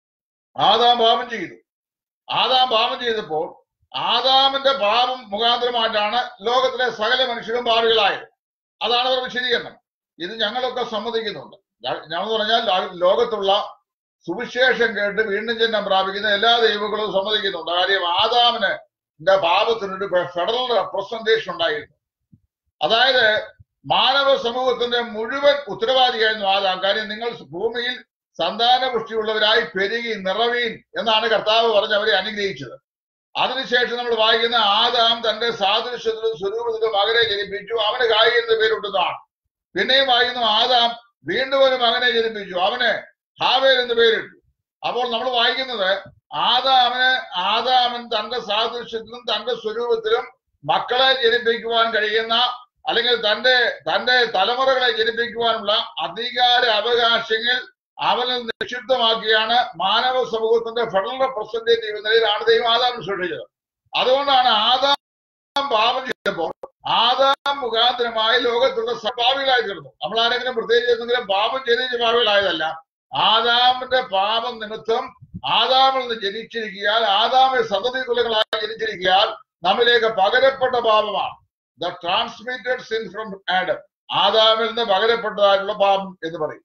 ആദാം പാപം ചെയ്തു ആദാം പാപം ചെയ്തപ്പോൾ ആദാമിന്റെ പാപം മുഖാന്തരമായിട്ടാണ് ലോകത്തിലെ സകല മനുഷ്യരും പാപികളായത് അതാണ് അവർ വിശദീകരണം ഇത് ഞങ്ങളൊക്കെ സമ്മതിക്കുന്നുണ്ട് ഞ- ഞങ്ങൾ പറഞ്ഞാൽ ലോ- ലോകത്തുള്ള സുവിശേഷം കേട്ട് വീണ്ടും ജന്മം പ്രാപിക്കുന്ന എല്ലാ ദൈവങ്ങളും സമ്മതിക്കുന്നുണ്ട് കാര്യം ആദാമിന് ന്റെ പാപത്തിനൊരു ഫെഡറൽ റെപ്രസെന്റേഷൻ ഉണ്ടായിരുന്നു അതായത് മാനവ സമൂഹത്തിന്റെ മുഴുവൻ ഉത്തരവാദിയായിരുന്നു ആദാം കാര്യം നിങ്ങൾ ഭൂമിയിൽ സന്താനപുഷ്ടിയുള്ളവരായി പെരുകി നിറവീൻ എന്നാണ് കർത്താവ് പറഞ്ഞ് അവരെ അനുഗ്രഹിച്ചത് അതിനുശേഷം നമ്മൾ വായിക്കുന്ന ആദാം തന്റെ സാദൃശ്യത്തിലും സ്വരൂപത്തിലും മകനെ ജനിപ്പിച്ചു അവന് കായി എന്ന പേരിട്ടതാണ് പിന്നെയും വായിക്കുന്നു ആദാം വീണ്ടും ഒരു മകനെ ജനിപ്പിച്ചു അവന് ഹാവേൽ എന്ന് പേരിട്ടു അപ്പോൾ നമ്മൾ വായിക്കുന്നത് ആദാമിന് ആദാമൻ തന്റെ സാദൃശ്യത്തിലും തന്റെ സ്വരൂപത്തിലും മക്കളെ ജനിപ്പിക്കുവാൻ കഴിയുന്ന അല്ലെങ്കിൽ തന്റെ തന്റെ തലമുറകളെ ജനിപ്പിക്കുവാനുള്ള അധികാര അവകാശങ്ങൾ അവനിൽ നിക്ഷിപ്തമാക്കിയാണ് മാനവ സമൂഹത്തിന്റെ ഫെഡറൽ റെപ്രസെന്റേറ്റീവ് എന്ന നിലയിലാണ് ദൈവം ആദാം സൃഷ്ടിച്ചത് അതുകൊണ്ടാണ് ആദാം പാപം ചെയ്തപ്പോൾ ആദാം മുഖാന്തരമായി ലോകത്തുള്ള സ്വഭാവികളായി തീർന്നു നമ്മൾ ആരെങ്കിലും പ്രത്യേകിച്ച് എന്തെങ്കിലും പാപം ചെയ്ത് സ്വഭാവികളായതല്ല ആദാമിന്റെ പാപം നിമിത്തം ആദാമിൽ നിന്ന് ജനിച്ചിരിക്കിയാൽ ആദാമെ സന്തതി കുലങ്ങളായി ജനിച്ചിരിക്കിയാൽ നമ്മിലേക്ക് പകരപ്പെട്ട പാപമാണ് the transmitted sin from Adam ആദാമിൽ നിന്ന് പകരപ്പെട്ടതായിട്ടുള്ള പാപം എന്ന് പറയും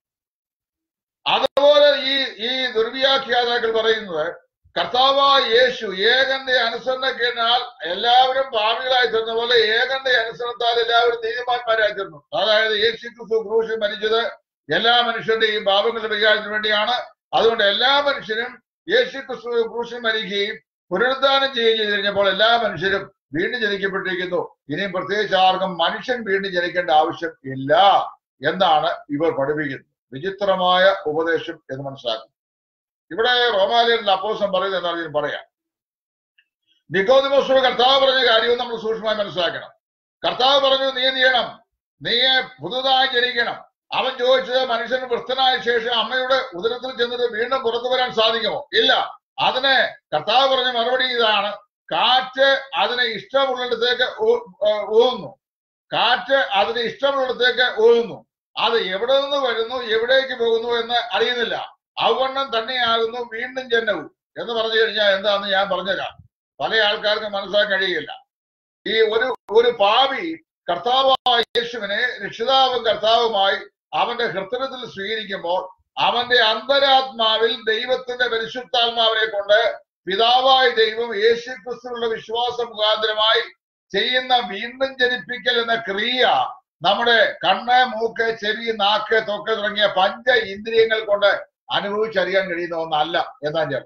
അതുപോലെ ഈ ഈ ദുർവ്യാഖ്യാതാക്കൾ പറയുന്നത് കർത്താവായ യേശു ഏകന്റെ അനുസരണക്കേനാൽ എല്ലാവരും പാപികളായി തീർന്ന പോലെ ഏകന്റെ അനുസരണത്താൽ എല്ലാവരും നീതിമാന്മാരായി തീർന്നു അതായത് യേശു ക്രിസ്തു ക്രൂശിൽ മരിച്ചത് എല്ലാ മനുഷ്യരുടെയും പാപങ്ങളുടെ പരിഹാരത്തിന് വേണ്ടിയാണ് അതുകൊണ്ട് എല്ലാ മനുഷ്യരും യേശു ക്രിസ്തു ക്രൂശിൽ മരിക്കുകയും പുനരുദ്ധാനം ചെയ്യുകയും ചെയ്ത് കഴിഞ്ഞപ്പോൾ എല്ലാ മനുഷ്യരും വീണ്ടും ജനിക്കപ്പെട്ടിരിക്കുന്നു ഇനിയും പ്രത്യേകിച്ച് ആർക്കും മനുഷ്യൻ വീണ്ടും ജനിക്കേണ്ട ആവശ്യം ഇല്ല എന്നാണ് ഇവർ പഠിപ്പിക്കുന്നത് വിചിത്രമായ ഉപദേശം എന്ന് മനസ്സിലാക്കും ഇവിടെ റോമാലയത്തിൽ അപ്പോസം പറയുന്നത് എന്താണ് ഞാൻ പറയാം നിക്കോദിമോസോട് കർത്താവ് പറഞ്ഞ കാര്യവും നമ്മൾ സൂക്ഷ്മമായി മനസ്സിലാക്കണം കർത്താവ് പറഞ്ഞു നീ എന്ത് ചെയ്യണം നീ പുതുതായി ജനിക്കണം അവൻ ചോദിച്ചത് മനുഷ്യൻ വൃത്തനായ ശേഷം അമ്മയുടെ ഉദരത്തിൽ ചെന്നിട്ട് വീണ്ടും പുറത്തു വരാൻ സാധിക്കുമോ ഇല്ല അതിന് കർത്താവ് പറഞ്ഞ മറുപടി ഇതാണ് കാറ്റ് അതിനെ ഇഷ്ടമുള്ളിടത്തേക്ക് ഊ- ഏർ ഊതുന്നു കാറ്റ് അതിന് ഇഷ്ടമുള്ളിടത്തേക്ക് ഊതുന്നു അത് എവിടെ നിന്ന് വരുന്നു എവിടേക്ക് പോകുന്നു എന്ന് അറിയുന്നില്ല അവണ്ണം തന്നെയാകുന്നു വീണ്ടും ജനവും എന്ന് പറഞ്ഞു കഴിഞ്ഞാൽ എന്താന്ന് ഞാൻ പറഞ്ഞുതരാം പല ആൾക്കാർക്കും മനസ്സിലാക്കാൻ കഴിയില്ല ഈ ഒരു ഒരു പാപി കർത്താവായ യേശുവിനെ രക്ഷിതാവും കർത്താവുമായി അവന്റെ ഹൃദയത്തിൽ സ്വീകരിക്കുമ്പോൾ അവന്റെ അന്തരാത്മാവിൽ ദൈവത്തിന്റെ പരിശുദ്ധാത്മാവിനെ കൊണ്ട് പിതാവായ ദൈവം യേശു ക്രിസ്തുവിലുള്ള വിശ്വാസ മുഖാന്തരമായി ചെയ്യുന്ന വീണ്ടും ജനിപ്പിക്കൽ എന്ന ക്രിയ നമ്മുടെ കണ്ണ് മൂക്ക് ചെവി നാക്ക് തൊക്കെ തുടങ്ങിയ പഞ്ച ഇന്ദ്രിയങ്ങൾ കൊണ്ട് അനുഭവിച്ചറിയാൻ കഴിയുന്ന ഒന്നല്ല എന്നാ ഞാൻ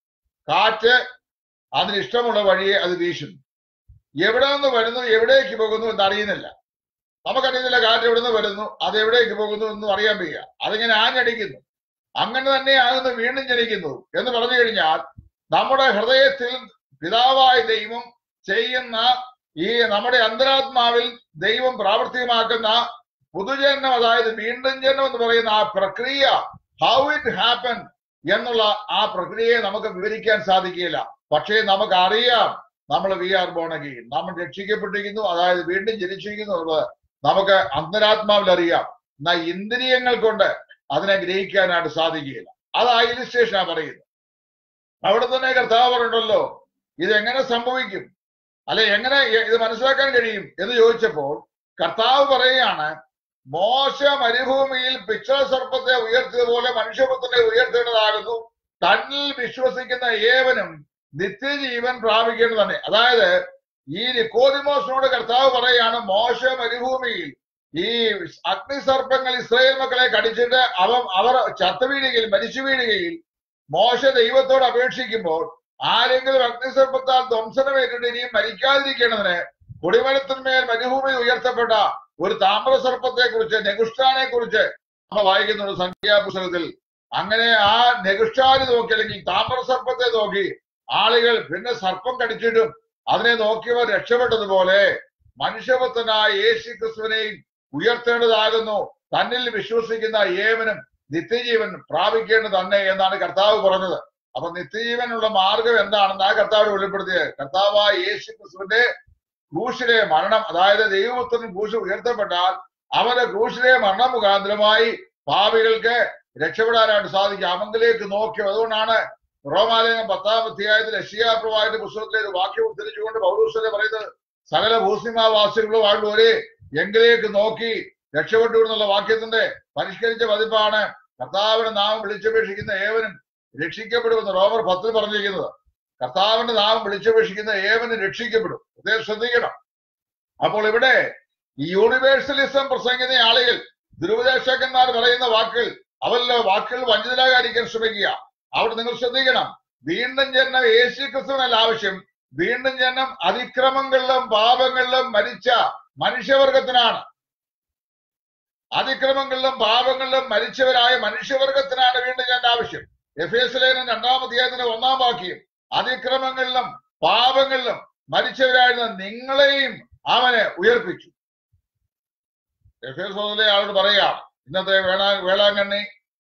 കാറ്റ് അതിന് ഇഷ്ടമുള്ള വഴിയെ അത് വീശുന്നു എവിടെ നിന്ന് വരുന്നു എവിടേക്ക് പോകുന്നു എന്ന് അറിയുന്നില്ല നമുക്കറിയുന്നില്ല കാറ്റ് എവിടെ നിന്ന് വരുന്നു അത് എവിടേക്ക് പോകുന്നു എന്നും അറിയാൻ വയ്യ അതിങ്ങനെ ആഞ്ഞടിക്കുന്നു അങ്ങനെ തന്നെയാകുന്നു വീണ്ടും ജനിക്കുന്നു എന്ന് പറഞ്ഞു കഴിഞ്ഞാൽ നമ്മുടെ ഹൃദയത്തിൽ പിതാവായ ദൈവം ചെയ്യുന്ന ഈ നമ്മുടെ അന്തരാത്മാവിൽ ദൈവം പ്രാവർത്തികമാക്കുന്ന പുതുജന്മം അതായത് വീണ്ടും ജന്മം എന്ന് പറയുന്ന ആ പ്രക്രിയ ഹൗ ഇറ്റ് ഹാപ്പൻ എന്നുള്ള ആ പ്രക്രിയയെ നമുക്ക് വിവരിക്കാൻ സാധിക്കില്ല പക്ഷേ നമുക്ക് അറിയാം നമ്മൾ വി ആർ ബോൺ അഗെയിൻ നമ്മൾ രക്ഷിക്കപ്പെട്ടിരിക്കുന്നു അതായത് വീണ്ടും ജനിച്ചിരിക്കുന്നു എന്നുള്ളത് നമുക്ക് അന്തരാത്മാവിൽ അറിയാം എന്നാൽ ഇന്ദ്രിയങ്ങൾ കൊണ്ട് അതിനെ ഗ്രഹിക്കാനായിട്ട് സാധിക്കുകയില്ല അത് ആ ഇലിസ്ട്രേഷനാ പറയുന്നത് അവിടെ തന്നെ കർത്താവ് പറഞ്ഞിട്ടുണ്ടല്ലോ ഇത് എങ്ങനെ സംഭവിക്കും അല്ലെ എങ്ങനെ ഇത് മനസ്സിലാക്കാൻ കഴിയും എന്ന് ചോദിച്ചപ്പോൾ കർത്താവ് പറയുകയാണ് മോശ മരുഭൂമിയിൽ പിച്ചള സർപ്പത്തെ ഉയർത്തിയതുപോലെ മനുഷ്യപുത്രനെ ഉയർത്തേണ്ടതാകുന്നു തന്നിൽ വിശ്വസിക്കുന്ന ഏവനും നിത്യജീവൻ പ്രാപിക്കേണ്ടത് തന്നെ അതായത് ഈ നിക്കോദിമോസിനോട് കർത്താവ് പറയാണ് മോശ മരുഭൂമിയിൽ ഈ അഗ്നിസർപ്പങ്ങൾ ഇസ്രായേൽ മക്കളെ കടിച്ചിട്ട് അവ അവർ ചത്തുവീഴുകയിൽ മരിച്ചു വീഴുകയിൽ മോശ ദൈവത്തോട് അപേക്ഷിക്കുമ്പോൾ ആരെങ്കിലും അഗ്നിസർപ്പത്താൽ ധ്വംസനമേറ്റിട്ട് ഇനിയും മരിക്കാതിരിക്കേണ്ടതിന് കുടിമരത്തിന്മേൽ മരുഭൂമിയിൽ ഉയർത്തപ്പെട്ട ഒരു താമ്രസർപ്പത്തെ കുറിച്ച് നെഗുഷ്ടാനെ കുറിച്ച് നമ്മൾ വായിക്കുന്നുണ്ട് സംഖ്യാപുസ്തകത്തിൽ അങ്ങനെ ആ നെഗുഷ്ടാനെ നോക്കി അല്ലെങ്കിൽ താമ്രസർപ്പത്തെ നോക്കി ആളുകൾ പിന്നെ സർപ്പം കടിച്ചിട്ടും അതിനെ നോക്കിയവർ രക്ഷപ്പെട്ടതുപോലെ മനുഷ്യപുത്രനായ യേശു ക്രിസ്തുവിനെയും ഉയർത്തേണ്ടതാകുന്നു തന്നിൽ വിശ്വസിക്കുന്ന ഏവനും നിത്യജീവൻ പ്രാപിക്കേണ്ടത് തന്നെ എന്നാണ് കർത്താവ് പറഞ്ഞത് അപ്പൊ നിത്യജീവനുള്ള മാർഗം എന്താണെന്ന് ആ കർത്താവ് വെളിപ്പെടുത്തിയത് കർത്താവായ യേശു ക്രിസ്തുവിന്റെ ക്രൂശിലെ മരണം അതായത് ദൈവപുത്രൻ ക്രൂശ് ഉയർത്തപ്പെട്ടാൽ അവന്റെ ക്രൂശിലെ മരണം മുഖാന്തരമായി പാപികൾക്ക് രക്ഷപ്പെടാനായിട്ട് സാധിക്കും അവങ്കിലേക്ക് നോക്കി അതുകൊണ്ടാണ് റോമാലയം പത്താം അധ്യായത്തിൽ യഷിയാപ്രവാഹിന്റെ പുസ്തകത്തിലെ ഒരു വാക്യം ഉദ്ധരിച്ചുകൊണ്ട് പൗരൂസനെ പറയുന്നത് സകല ഭൂസിമാവാസികളും ആളുള്ളവരെ എങ്കിലേക്ക് നോക്കി രക്ഷപ്പെട്ടു എന്നുള്ള വാക്യത്തിന്റെ പരിഷ്കരിച്ച പതിപ്പാണ് കർത്താവിന്റെ നാമം വിളിച്ചപേക്ഷിക്കുന്ന ഏവനും രക്ഷിക്കപ്പെടുമെന്ന് റോമർ പത്തിൽ പറഞ്ഞിരിക്കുന്നത് കർത്താവിന്റെ നാമം വിളിച്ചപേക്ഷിക്കുന്ന ഏവനും രക്ഷിക്കപ്പെടും പ്രത്യേകം ശ്രദ്ധിക്കണം അപ്പോൾ ഇവിടെ ഈ യൂണിവേഴ്സലിസം പ്രസംഗിക്കുന്ന ആളുകൾ ദുരുപദേശകന്മാർ പറയുന്ന വാക്കുകൾ അവരുടെ വാക്കുകൾ വഞ്ചിതരാകാതിരിക്കാൻ ശ്രമിക്കുക അവിടെ നിങ്ങൾ ശ്രദ്ധിക്കണം വീണ്ടും ജന്മം യേശു ക്രിസ്തുവിനല്ല ആവശ്യം വീണ്ടും ജന്മം അതിക്രമങ്ങളിലും പാപങ്ങളിലും മരിച്ച മനുഷ്യവർഗത്തിനാണ് അതിക്രമങ്ങളിലും പാപങ്ങളിലും മരിച്ചവരായ മനുഷ്യവർഗത്തിനാണ് വീണ്ടും ഞാൻ ആവശ്യം എഫ് എസ് ലേനും രണ്ടാം അധ്യായത്തിന്റെ ഒന്നാം വാക്യം അതിക്രമങ്ങളിലും പാപങ്ങളിലും മരിച്ചവരായിരുന്ന നിങ്ങളെയും അവനെ ഉയർപ്പിച്ചു എഫ് എസ് ആളോട് പറയാം ഇന്നത്തെ വേളാ വേളാങ്കണ്ണി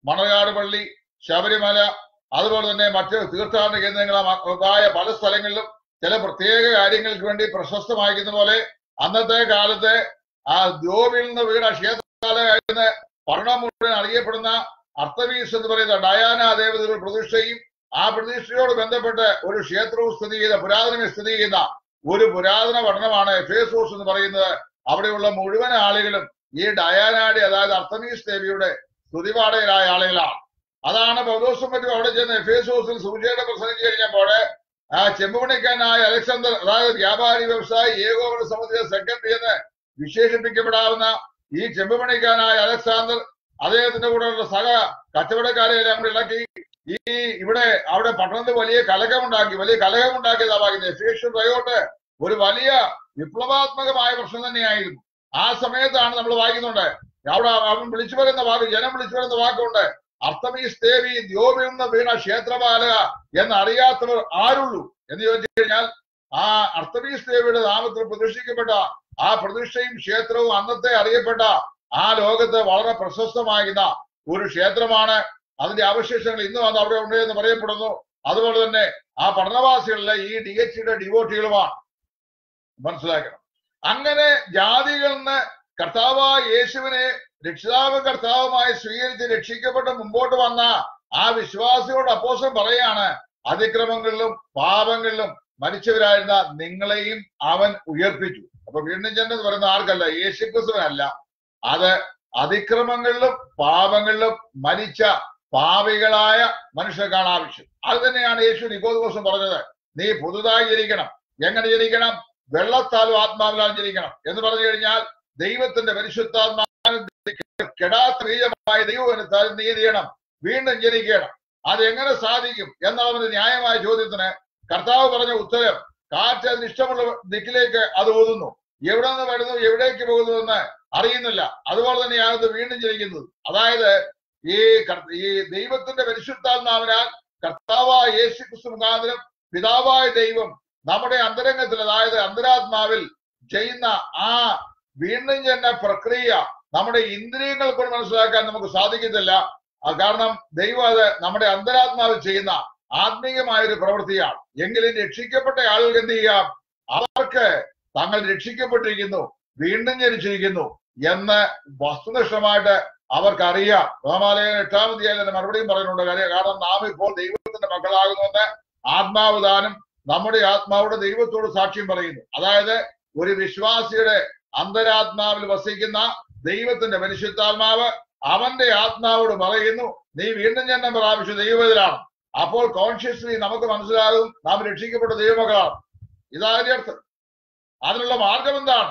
മണർകാട് പള്ളി ശബരിമല അതുപോലെ തന്നെ മറ്റ് തീർത്ഥാടന കേന്ദ്രങ്ങളായ പല സ്ഥലങ്ങളിലും ചില പ്രത്യേക കാര്യങ്ങൾക്ക് വേണ്ടി പ്രശസ്തമായിരിക്കുന്ന പോലെ അന്നത്തെ കാലത്തെ ആ ദ്യോപിൽ നിന്ന് വീണ ക്ഷേത്രകാലമായിരുന്ന പഠനം മുഴുവൻ അറിയപ്പെടുന്ന അർത്തമീസ് എന്ന് പറയുന്ന ഡയാന ദേവതയുടെ പ്രതിഷ്ഠയും ആ പ്രതിഷ്ഠയോട് ബന്ധപ്പെട്ട് ഒരു ക്ഷേത്രവും സ്ഥിതി ചെയ്ത പുരാതനമായി സ്ഥിതി ചെയ്യുന്ന ഒരു പുരാതന പഠനമാണ് എഫേസോസ് എന്ന് പറയുന്നത് അവിടെയുള്ള മുഴുവൻ ആളുകളും ഈ ഡയാനാടി അതായത് അർത്തമീസ് ദേവിയുടെ സ്തുതിപാടകരായ ആളുകളാണ് അതാണ് പൗലോസും മറ്റും അവിടെ ചെന്ന് എഫേസോസിൽ സൂചിയുടെ പ്രസംഗിച്ചു കഴിഞ്ഞപ്പോൾ ആ ചെമ്പുപണിക്കാരനായ അലക്സാണ്ടർ അതായത് വ്യാപാരി വ്യവസായി ഏകോപന സമിതിയുടെ സെക്രട്ടറി എന്ന് വിശേഷിപ്പിക്കപ്പെടാവുന്ന ഈ ചെമ്പുപണിക്കാരനായ അലക്സാണ്ടർ അദ്ദേഹത്തിന്റെ കൂടെയുള്ള സഹ കച്ചവടക്കാരെ എല്ലാം കൂടി ഇളക്കി ഈ ഇവിടെ അവിടെ പട്ടണത്തിൽ വലിയ കലകമുണ്ടാക്കി വലിയ കലകമുണ്ടാക്കിയതാ പറയുന്നത് എഫേഷ്യൻ റയോട്ട് ഒരു വലിയ വിപ്ലവാത്മകമായ പ്രശ്നം തന്നെയായിരുന്നു ആ സമയത്താണ് നമ്മൾ വായിക്കുന്നുണ്ട് അവിടെ അവൻ വിളിച്ചു വരുന്ന വാക്ക് ജനം വിളിച്ചു വരുന്ന വാക്കുണ്ട് അർത്തമീസ് ദേവി ദ്യോപിൽ നിന്ന് വീണ ക്ഷേത്രപാലക എന്നറിയാത്തവർ ആരുള്ളൂ എന്ന് ചോദിച്ചു കഴിഞ്ഞാൽ ആ അർത്തമീസ് ദേവിയുടെ നാമത്തിൽ പ്രതിഷ്ഠിക്കപ്പെട്ട ആ പ്രതിഷ്ഠയും ക്ഷേത്രവും അന്നത്തെ അറിയപ്പെട്ട ആ ലോകത്ത് വളരെ പ്രശസ്തമാകുന്ന ഒരു ക്ഷേത്രമാണ് അതിന്റെ അവശേഷങ്ങൾ ഇന്നും അത് അവിടെ ഉണ്ട് എന്ന് പറയപ്പെടുന്നു അതുപോലെ തന്നെ ആ പഠനവാസികളിലെ ഈ ഡി എച്ച് സിയുടെ ഡിവോട്ടികളുമാണ് മനസ്സിലാക്കണം അങ്ങനെ ജാതികളിൽ നിന്ന് കർത്താവായ യേശുവിനെ രക്ഷിതാവ് കർത്താവുമായി സ്വീകരിച്ച് രക്ഷിക്കപ്പെട്ട് മുമ്പോട്ട് വന്ന ആ വിശ്വാസിയോട് അപ്പോസം പറയാണ് അതിക്രമങ്ങളിലും പാപങ്ങളിലും മരിച്ചവരായിരുന്ന നിങ്ങളെയും അവൻ ഉയർപ്പിച്ചു അപ്പൊ വീണ്ടും ജനം എന്ന് പറയുന്ന ആർക്കല്ല യേശുക്രിസ്തുവിനല്ല അത് അതിക്രമങ്ങളിലും പാപങ്ങളിലും മരിച്ച പാവികളായ മനുഷ്യർക്കാണ് ആവശ്യം അത് തന്നെയാണ് യേശു നിക്കോദിവസം പറഞ്ഞത് നീ പുതുതായി ജനിക്കണം എങ്ങനെ ജനിക്കണം വെള്ളത്താലും ആത്മാവിലാലും ജനിക്കണം എന്ന് പറഞ്ഞു കഴിഞ്ഞാൽ ദൈവത്തിന്റെ പരിശുദ്ധാത്മാവിൽ കെടാത്ത ബീജമായ ദൈവവനത്താൽ നീ എന്ത് ചെയ്യണം വീണ്ടും ജനിക്കണം അത് എങ്ങനെ സാധിക്കും എന്നുള്ളതിന്റെ ന്യായമായ ചോദ്യത്തിന് കർത്താവ് പറഞ്ഞ ഉത്തരം കാറ്റ് അതിന് ഇഷ്ടമുള്ള ദിക്കിലേക്ക് അത് ഓതുന്നു എവിടെ നിന്ന് വരുന്നു എവിടേക്ക് പോകുന്നു എന്ന് അറിയുന്നില്ല അതുപോലെ തന്നെയാണ് ഇത് വീണ്ടും ജനിക്കുന്നത് അതായത് ഈ കർ- ഈ ദൈവത്തിന്റെ പരിശുദ്ധാത്മാവിനാൽ കർത്താവായ യേശു ക്രിസ്തു മുഖാന്തരം പിതാവായ ദൈവം നമ്മുടെ അന്തരംഗത്തിൽ അതായത് അന്തരാത്മാവിൽ ചെയ്യുന്ന ആ വീണ്ടും ജന പ്രക്രിയ നമ്മുടെ ഇന്ദ്രിയങ്ങൾ കൊണ്ട് മനസ്സിലാക്കാൻ നമുക്ക് സാധിക്കത്തില്ല ആ കാരണം ദൈവം അത് നമ്മുടെ അന്തരാത്മാവിൽ ചെയ്യുന്ന ആത്മീയമായ ഒരു പ്രവൃത്തിയാണ് എങ്കിലും രക്ഷിക്കപ്പെട്ട ആളുകൾക്ക് എന്ത് ചെയ്യാം അവർക്ക് തങ്ങൾ രക്ഷിക്കപ്പെട്ടിരിക്കുന്നു വീണ്ടും ജനിച്ചിരിക്കുന്നു എന്ന് വസ്തുനിഷ്ഠമായിട്ട് അവർക്കറിയാം റോമാലയ എട്ടാം അധ്യായം മറുപടിയും പറയുന്നുണ്ട് കാര്യം കാരണം നാം ഇപ്പോൾ ദൈവത്തിന്റെ മക്കളാകുന്നുവെന്ന് ആത്മാവ് ദാനം നമ്മുടെ ആത്മാവിടെ ദൈവത്തോട് സാക്ഷ്യം പറയുന്നു അതായത് ഒരു വിശ്വാസിയുടെ അന്തരാത്മാവിൽ വസിക്കുന്ന ദൈവത്തിന്റെ പരിശുദ്ധാത്മാവ് അവന്റെ ആത്മാവോട് പറയുന്നു നീ വീണ്ടും ജന്മം പ്രാപിച്ച ദൈവത്തിലാണ് അപ്പോൾ കോൺഷ്യസ്ലി നമുക്ക് മനസ്സിലാകും നാം രക്ഷിക്കപ്പെട്ട ദൈവമക്കളാണ് ഇതാരുടെ അർത്ഥം അതിനുള്ള മാർഗം എന്താണ്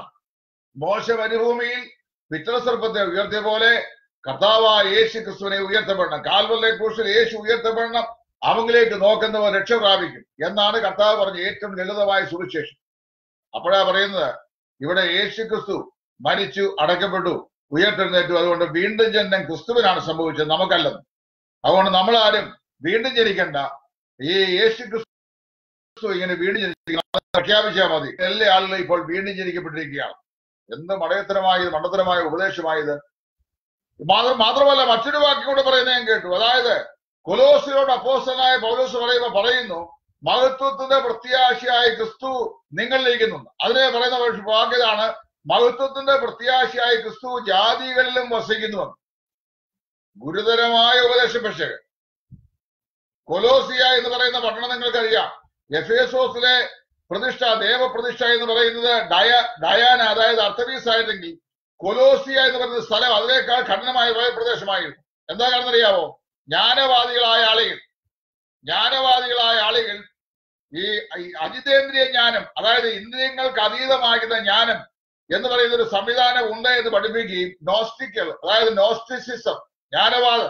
മോശ മരുഭൂമിയിൽ പിത്രസർപ്പത്തെ ഉയർത്തിയ പോലെ കർത്താവായ യേശു ക്രിസ്തുവിനെ ഉയർത്തപ്പെടണം കാൽവല്ലെ ക്രൂശിൽ യേശു ഉയർത്തപ്പെടണം അവങ്കിലേക്ക് നോക്കുന്നവർ രക്ഷ പ്രാപിക്കും എന്നാണ് കർത്താവ് പറഞ്ഞ ഏറ്റവും ലളിതമായ സുവിശേഷം അപ്പോഴാ പറയുന്നത് ഇവിടെ യേശു ക്രിസ്തു മരിച്ചു അടക്കപ്പെട്ടു ഉയർത്തെഴുന്നേറ്റു അതുകൊണ്ട് വീണ്ടും ജനനം ക്രിസ്തുവിനാണ് സംഭവിച്ചത് നമുക്കല്ലെന്ന് അതുകൊണ്ട് നമ്മൾ ആരും വീണ്ടും ജനിക്കണ്ട ഈ യേശു ക്രിസ്തു ഇങ്ങനെ വീണ്ടും ജനിക്കണം പ്രഖ്യാപിച്ചാൽ മതി എല്ലാ ആളുകളും ഇപ്പോൾ വീണ്ടും ജനിക്കപ്പെട്ടിരിക്കുകയാണ് എന്ത് മടയത്തരമായത് മണ്ടത്തരമായ ഉപദേശമായത് മാത്രം മാത്രമല്ല മറ്റൊരു വാക്യം കൂടെ പറയുന്നത് ഞാൻ കേട്ടു അതായത് കൊലോസിയോട് അപ്പോസ്റ്റലായ പൗലോസ് പറയുമ്പോ പറയുന്നു മഹത്വത്തിന്റെ പ്രത്യാശയായ ക്രിസ്തു നിങ്ങളിലിരിക്കുന്നുണ്ട് അതിനെ പറയുന്ന ഒരു വാക്യതാണ് മഹത്വത്തിന്റെ പ്രത്യാശയായ ക്രിസ്തു ജാതികളിലും വസിക്കുന്നുവെന്ന് ഗുരുതരമായ ഉപദേശ പക്ഷേ കൊലോസിയ എന്ന് പറയുന്ന പട്ടണം നിങ്ങൾക്കറിയാം എഫേസോസിലെ പ്രതിഷ്ഠ ദേവപ്രതിഷ്ഠ എന്ന് പറയുന്നത് ഡയ ഡയാന അതായത് അർത്തമീസ് ആയിരുന്നെങ്കിൽ കൊലോസിയ എന്ന് പറയുന്ന സ്ഥലം അതിനേക്കാൾ കഠിനമായ ഒരു പ്രദേശമായിരുന്നു എന്താ കാരണം അറിയാവോ ജ്ഞാനവാദികളായ ആളുകൾ ജ്ഞാനവാദികളായ ആളുകൾ ഈ ഈ അജിതേന്ദ്രിയ ജ്ഞാനം അതായത് ഇന്ദ്രിയങ്ങൾക്ക് അതീതമാകുന്ന ജ്ഞാനം എന്ന് പറയുന്ന ഒരു സംവിധാനം ഉണ്ട് എന്ന് പഠിപ്പിക്കുകയും നോസ്റ്റിക്കൽ അതായത് നോസ്റ്റിസിസം ജ്ഞാനവാദം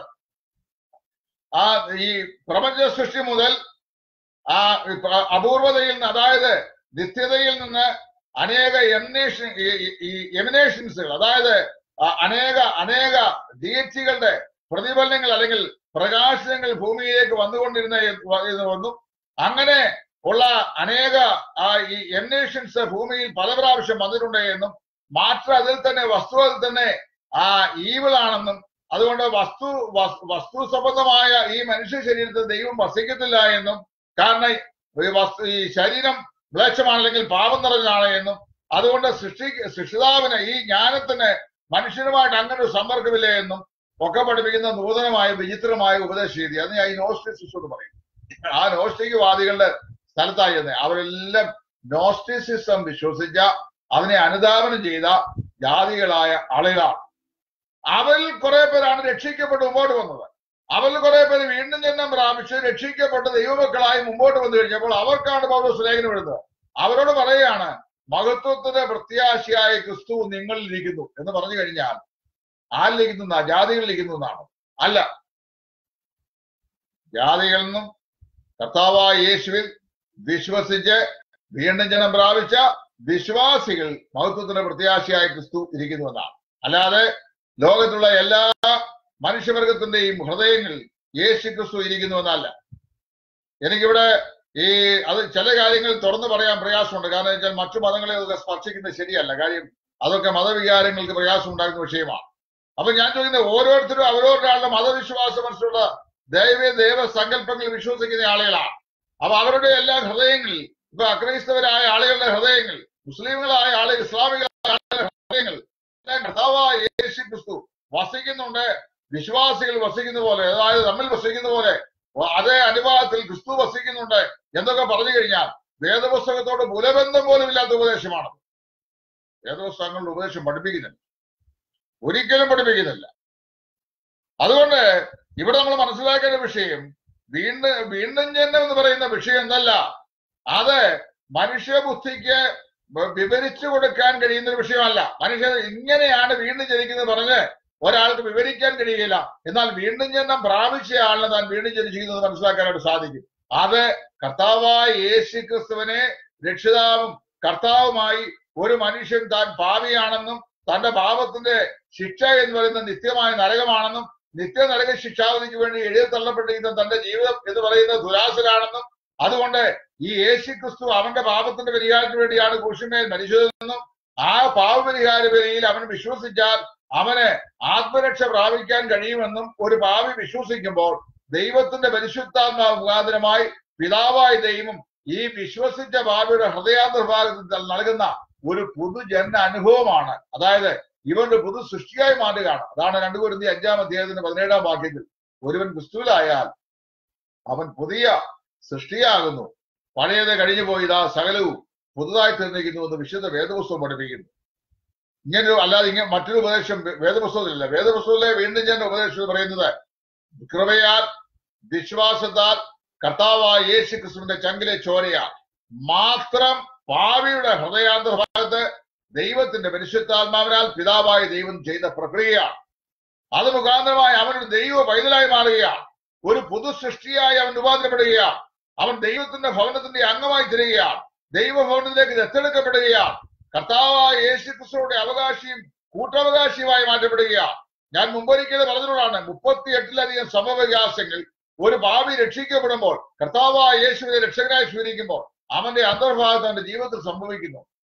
ആ ഈ പ്രപഞ്ച സൃഷ്ടി മുതൽ ആ ഇപ്പ- അപൂർവതയിൽ നിന്ന് അതായത് നിത്യതയിൽ നിന്ന് അനേക എമിനേഷൻ ഈ എമിനേഷൻസുകൾ അതായത് ആ അനേക അനേക ഡീച്ചികളുടെ പ്രതിഫലനങ്ങൾ അല്ലെങ്കിൽ പ്രകാശനങ്ങൾ ഭൂമിയിലേക്ക് വന്നുകൊണ്ടിരുന്ന എന്ന് വന്നു അങ്ങനെ ഉള്ള അനേക ആ ഈ എമിനേഷൻസ് ഭൂമിയിൽ പല പ്രാവശ്യം വന്നിട്ടുണ്ട് എന്നും മാറ്റം അതിൽ തന്നെ വസ്തുവിൽ തന്നെ ആ ഈവിൾ ആണെന്നും അതുകൊണ്ട് വസ്തു വസ്- വസ്തു സംബന്ധമായ ഈ മനുഷ്യ ശരീരത്തിൽ ദൈവം വസിക്കത്തില്ല എന്നും കാരണം ഈ വസ്തു ഈ ശരീരം മ്ലേച്ഛമാണെങ്കിൽ പാപം നിറഞ്ഞതാണ് എന്നും അതുകൊണ്ട് സൃഷ്ടി സൃഷ്ടിതാവിന് ഈ ജ്ഞാനത്തിന് മനുഷ്യനുമായിട്ട് അങ്ങനെ ഒരു സമ്പർക്കമില്ല എന്നും ഒക്കെ പഠിപ്പിക്കുന്ന നൂതനമായ വിചിത്രമായ ഉപദേശ രീതി അത് ഞാൻ ഈ നോസ്റ്റിസിസ് എന്ന് പറയും ആ നോസ്റ്റിക് വാദികളുടെ സ്ഥലത്തായി തന്നെ അവരെല്ലാം നോസ്റ്റിസിസം വിശ്വസിച്ച അതിനെ അനുധാവനം ചെയ്ത ജാതികളായ ആളുകളാണ് അവരിൽ കുറെ പേരാണ് രക്ഷിക്കപ്പെട്ട് മുമ്പോട്ട് വന്നത് അവരിൽ കുറെ പേര് വീണ്ടും ജന്മം പ്രാപിച്ച് രക്ഷിക്കപ്പെട്ട് ദൈവമക്കളായി മുമ്പോട്ട് വന്നു കഴിഞ്ഞപ്പോൾ അവർക്കാണ് പൗലോസ് ലേഖനം എഴുതുന്നത് അവരോട് പറയുകയാണ് മഹത്വത്തിന്റെ പ്രത്യാശയായ ക്രിസ്തു നിങ്ങളിൽ ഇരിക്കുന്നു എന്ന് പറഞ്ഞു കഴിഞ്ഞാൽ ആരിലിരിക്കുന്ന ജാതികളിലിരിക്കുന്നു എന്നാണ് അല്ല ജാതികളിൽ നിന്നും കർത്താവായ യേശുവിൽ വിശ്വസിച്ച് വീണ്ടും ജനം പ്രാപിച്ച വിശ്വാസികൾ മഹത്വത്തിന്റെ പ്രത്യാശയായ ക്രിസ്തു ഇരിക്കുന്നു എന്നാണ് അല്ലാതെ ലോകത്തുള്ള എല്ലാ മനുഷ്യവർഗത്തിന്റെയും ഹൃദയങ്ങളിൽ യേശു ക്രിസ്തു ഇരിക്കുന്നു എന്നല്ല എനിക്കിവിടെ ഈ അത് ചില കാര്യങ്ങൾ തുറന്നു പറയാൻ പ്രയാസമുണ്ട് കാരണം എന്ന് വെച്ചാൽ മറ്റു മതങ്ങളെ അതൊക്കെ സ്പർശിക്കുന്നത് ശരിയല്ല കാര്യം അതൊക്കെ മതവികാരങ്ങൾക്ക് പ്രയാസം ഉണ്ടാക്കുന്ന വിഷയമാണ് അപ്പൊ ഞാൻ ചോദിക്കുന്നത് ഓരോരുത്തരും അവരവരുടെ മതവിശ്വാസം മനസ്സിലുള്ള ദൈവ ദൈവ സങ്കല്പങ്ങളിൽ വിശ്വസിക്കുന്ന ആളുകളാണ് അപ്പൊ അവരുടെ എല്ലാ ഹൃദയങ്ങളിൽ ഇപ്പൊ അക്രൈസ്തവരായ ആളുകളുടെ ഹൃദയങ്ങൾ മുസ്ലിങ്ങളായ ആളുകൾ ഇസ്ലാമികളായ ആളുകളുടെ ഹൃദയങ്ങൾ എല്ലാം കർത്താവായ യേശു ക്രിസ്തു വസിക്കുന്നുണ്ട് വിശ്വാസികൾ വസിക്കുന്ന പോലെ അതായത് നമ്മിൽ വസിക്കുന്ന പോലെ അതേ അനുഭവത്തിൽ ക്രിസ്തു വസിക്കുന്നുണ്ട് എന്നൊക്കെ പറഞ്ഞു കഴിഞ്ഞാൽ വേദപുസ്തകത്തോട് മൂലബന്ധം പോലും ഇല്ലാത്ത ഉപദേശമാണ് വേദപുസ്തകങ്ങളുടെ ഉപദേശം പഠിപ്പിക്കുന്നില്ല ഒരിക്കലും പഠിപ്പിക്കുന്നില്ല അതുകൊണ്ട് ഇവിടെ നമ്മൾ മനസ്സിലാക്കേണ്ട വിഷയം വീണ്ടും വീണ്ടും ജന്മം എന്ന് പറയുന്ന വിഷയം എന്തല്ല അത് മനുഷ്യബുദ്ധിക്ക് വ- വിവരിച്ചു കൊടുക്കാൻ കഴിയുന്ന ഒരു വിഷയമല്ല മനുഷ്യർ ഇങ്ങനെയാണ് വീണ്ടും ജനിക്കുന്നത് പറഞ്ഞ് ഒരാൾക്ക് വിവരിക്കാൻ കഴിയില്ല എന്നാൽ വീണ്ടും ജന്മം പ്രാപിച്ച ആളിനെ താൻ വീണ്ടും ജനിച്ചിരിക്കുന്നത് മനസ്സിലാക്കാനായിട്ട് സാധിക്കും അത് കർത്താവായ യേശു ക്രിസ്തുവിനെ രക്ഷിതാവും കർത്താവുമായി ഒരു മനുഷ്യൻ താൻ പാപിയാണെന്നും തന്റെ പാപത്തിന്റെ ശിക്ഷ എന്ന് പറയുന്ന നിത്യമായ നരകമാണെന്നും നിത്യ നരക ശിക്ഷാവധിക്ക് വേണ്ടി എഴുതി തള്ളപ്പെട്ടിരിക്കുന്ന തന്റെ ജീവിതം എന്ന് പറയുന്നത് ദുരാസരാണെന്നും അതുകൊണ്ട് ഈ യേശു ക്രിസ്തു അവന്റെ പാപത്തിന്റെ പരിഹാരത്തിന് വേണ്ടിയാണ് ക്രൂശിന്മേൽ മരിച്ചതെന്നും ആ പാപപരിഹാര ബലിയിൽ അവൻ വിശ്വസിച്ചാൽ അവന് ആത്മരക്ഷ പ്രാപിക്കാൻ കഴിയുമെന്നും ഒരു പാവി വിശ്വസിക്കുമ്പോൾ ദൈവത്തിന്റെ പരിശുദ്ധാത്മാവ് മുഖാന്തരമായി പിതാവായ ദൈവം ഈ വിശ്വസിച്ച പാപിയുടെ ഹൃദയാന്തർഭാഗത്തിൽ നൽകുന്ന ഒരു പുതുജന്മ അനുഭവമാണ് അതായത് ഇവന്റെ പുതു സൃഷ്ടിയായി മാറുകയാണ് അതാണ് രണ്ടു കുരുന്തി അഞ്ചാം അധ്യായത്തിന്റെ പതിനേഴാം വാക്യത്തിൽ ഒരുവൻ ക്രിസ്തുവിലായാൽ അവൻ പുതിയ സൃഷ്ടിയാകുന്നു പഴയത് കഴിഞ്ഞു പോയതാ സകലവും പുതുതായി തീർന്നിരിക്കുന്നു എന്ന് വിശുദ്ധ വേദപുസ്തകം പഠിപ്പിക്കുന്നു ഇങ്ങനൊരു അല്ലാതെ ഇങ്ങനെ മറ്റൊരു ഉപദേശം വേ- വേദപുസ്തകത്തിലില്ല വേദപുസ്തകത്തിലെ വീണ്ടും ഞാൻ ഉപദേശം എന്ന് പറയുന്നത് കൃപയാൽ വിശ്വാസത്താൽ കർത്താവായ യേശു ക്രിസ്തുവിന്റെ ചങ്കിലെ ചോരയാൽ മാത്രം പാവിയുടെ ഹൃദയാന്തർഭാഗത്ത് ദൈവത്തിന്റെ പരിശുദ്ധാത്മാവിനാൽ പിതാവായ ദൈവം ചെയ്ത പ്രക്രിയയാണ് അത് മുഖാന്തരമായി അവനൊരു ദൈവ പൈതലായി മാറുകയാണ് ഒരു പുതു സൃഷ്ടിയായി അവൻ രൂപാന്തരപ്പെടുകയാണ് അവൻ ദൈവത്തിന്റെ ഭവനത്തിന്റെ അംഗമായി തീരുകയാണ് ദൈവഭവനത്തിലേക്ക് ദത്തെടുക്കപ്പെടുകയാണ് കർത്താവായ യേശു ക്രിസ്തുവിടെ അവകാശിയും കൂട്ടവകാശിയുമായി മാറ്റപ്പെടുകയാണ് ഞാൻ മുമ്പൊരിക്കലും പറഞ്ഞതിനോടാണ് മുപ്പത്തി എട്ടിലധികം സമവികാസങ്ങൾ ഒരു ഭാവി രക്ഷിക്കപ്പെടുമ്പോൾ കർത്താവായ യേശുവിനെ രക്ഷകനായി സ്വീകരിക്കുമ്പോൾ അവന്റെ അന്തർഭാഗത്ത് അവന്റെ ജീവിതത്തിൽ സംഭവിക്കുന്നു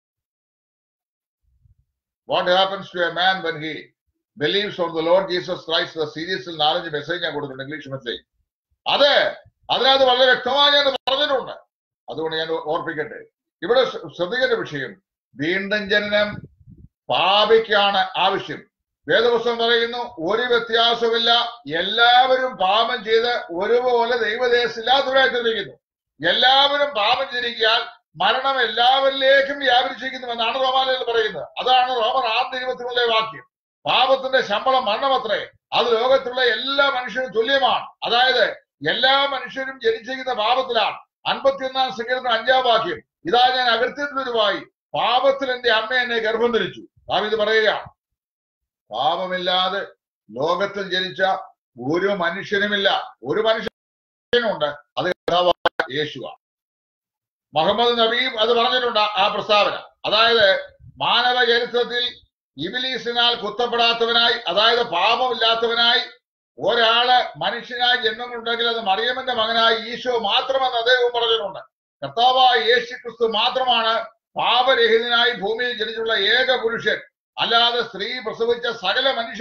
what happens to a man when he believes on the Lord Jesus Christ the സീരീസിൽ നാലഞ്ച് മെസ്സേജ് ഞാൻ കൊടുത്തിട്ടുണ്ട് ഇംഗ്ലീഷ് മെസ്സേജ് അത് അതിനകത്ത് വളരെ വ്യക്തമായി ഞാൻ പറഞ്ഞിട്ടുണ്ട് അതുകൊണ്ട് ഞാൻ ഓർപ്പിക്കട്ടെ ഇവിടെ ശ്ര- ശ്രദ്ധിക്കേണ്ട വിഷയം വീണ്ടും ജനനം പാപിക്കാണ് ആവശ്യം വേദപുസ്തകം പറയുന്നു ഒരു വ്യത്യാസമില്ല എല്ലാവരും പാപം ചെയ്ത് ഒരുപോലെ ദൈവദേശമില്ലാത്തവരായി തീർന്നിരിക്കുന്നു എല്ലാവരും പാപം ചെയ്തിരിക്കാൻ മരണം എല്ലാവരിലേക്കും വ്യാപരിച്ചിരിക്കുന്നു എന്നാണ് റോമാലയിൽ പറയുന്നത് അതാണ് റോമർ ആറ് ഇരുപത്തിമൂന്നിലെ വാക്യം പാപത്തിന്റെ ശമ്പളം മരണമത്രേ അത് ലോകത്തുള്ള എല്ലാ മനുഷ്യരും തുല്യമാണ് അതായത് എല്ലാ മനുഷ്യരും ജനിച്ചിരിക്കുന്ന പാപത്തിലാണ് അൻപത്തിയൊന്നാം സങ്കീർത്തനം അഞ്ചാം വാക്യം ഇതാ ഞാൻ അകൃത്യത്തിലൊരുവായി പാപത്തിൽ എന്റെ അമ്മ എന്നെ ഗർഭം ധരിച്ചു നാം ഇത് പറയുക പാപമില്ലാതെ ലോകത്തിൽ ജനിച്ച ഒരു മനുഷ്യനുമില്ല ഒരു മനുഷ്യനുണ്ട് അത് കർത്താവായ യേശുവാണ് മുഹമ്മദ് നബീം അത് പറഞ്ഞിട്ടുണ്ട് ആ പ്രസ്താവന അതായത് മാനവ ചരിത്രത്തിൽ ഇബിലീസിനാൽ കുത്തപ്പെടാത്തവനായി അതായത് പാപമില്ലാത്തവനായി ഒരാള് മനുഷ്യനായി ജന്മമുണ്ടെങ്കിൽ അത് മറിയമ്മന്റെ മകനായി ഈശോ മാത്രമെന്ന് അദ്ദേഹം പറഞ്ഞിട്ടുണ്ട് കർത്താവായ യേശു ക്രിസ്തു മാത്രമാണ് പാപരഹിതനായി ഭൂമിയിൽ ജനിച്ചുള്ള ഏക പുരുഷൻ അല്ലാതെ സ്ത്രീ പ്രസവിച്ച സകല മനുഷ്യരും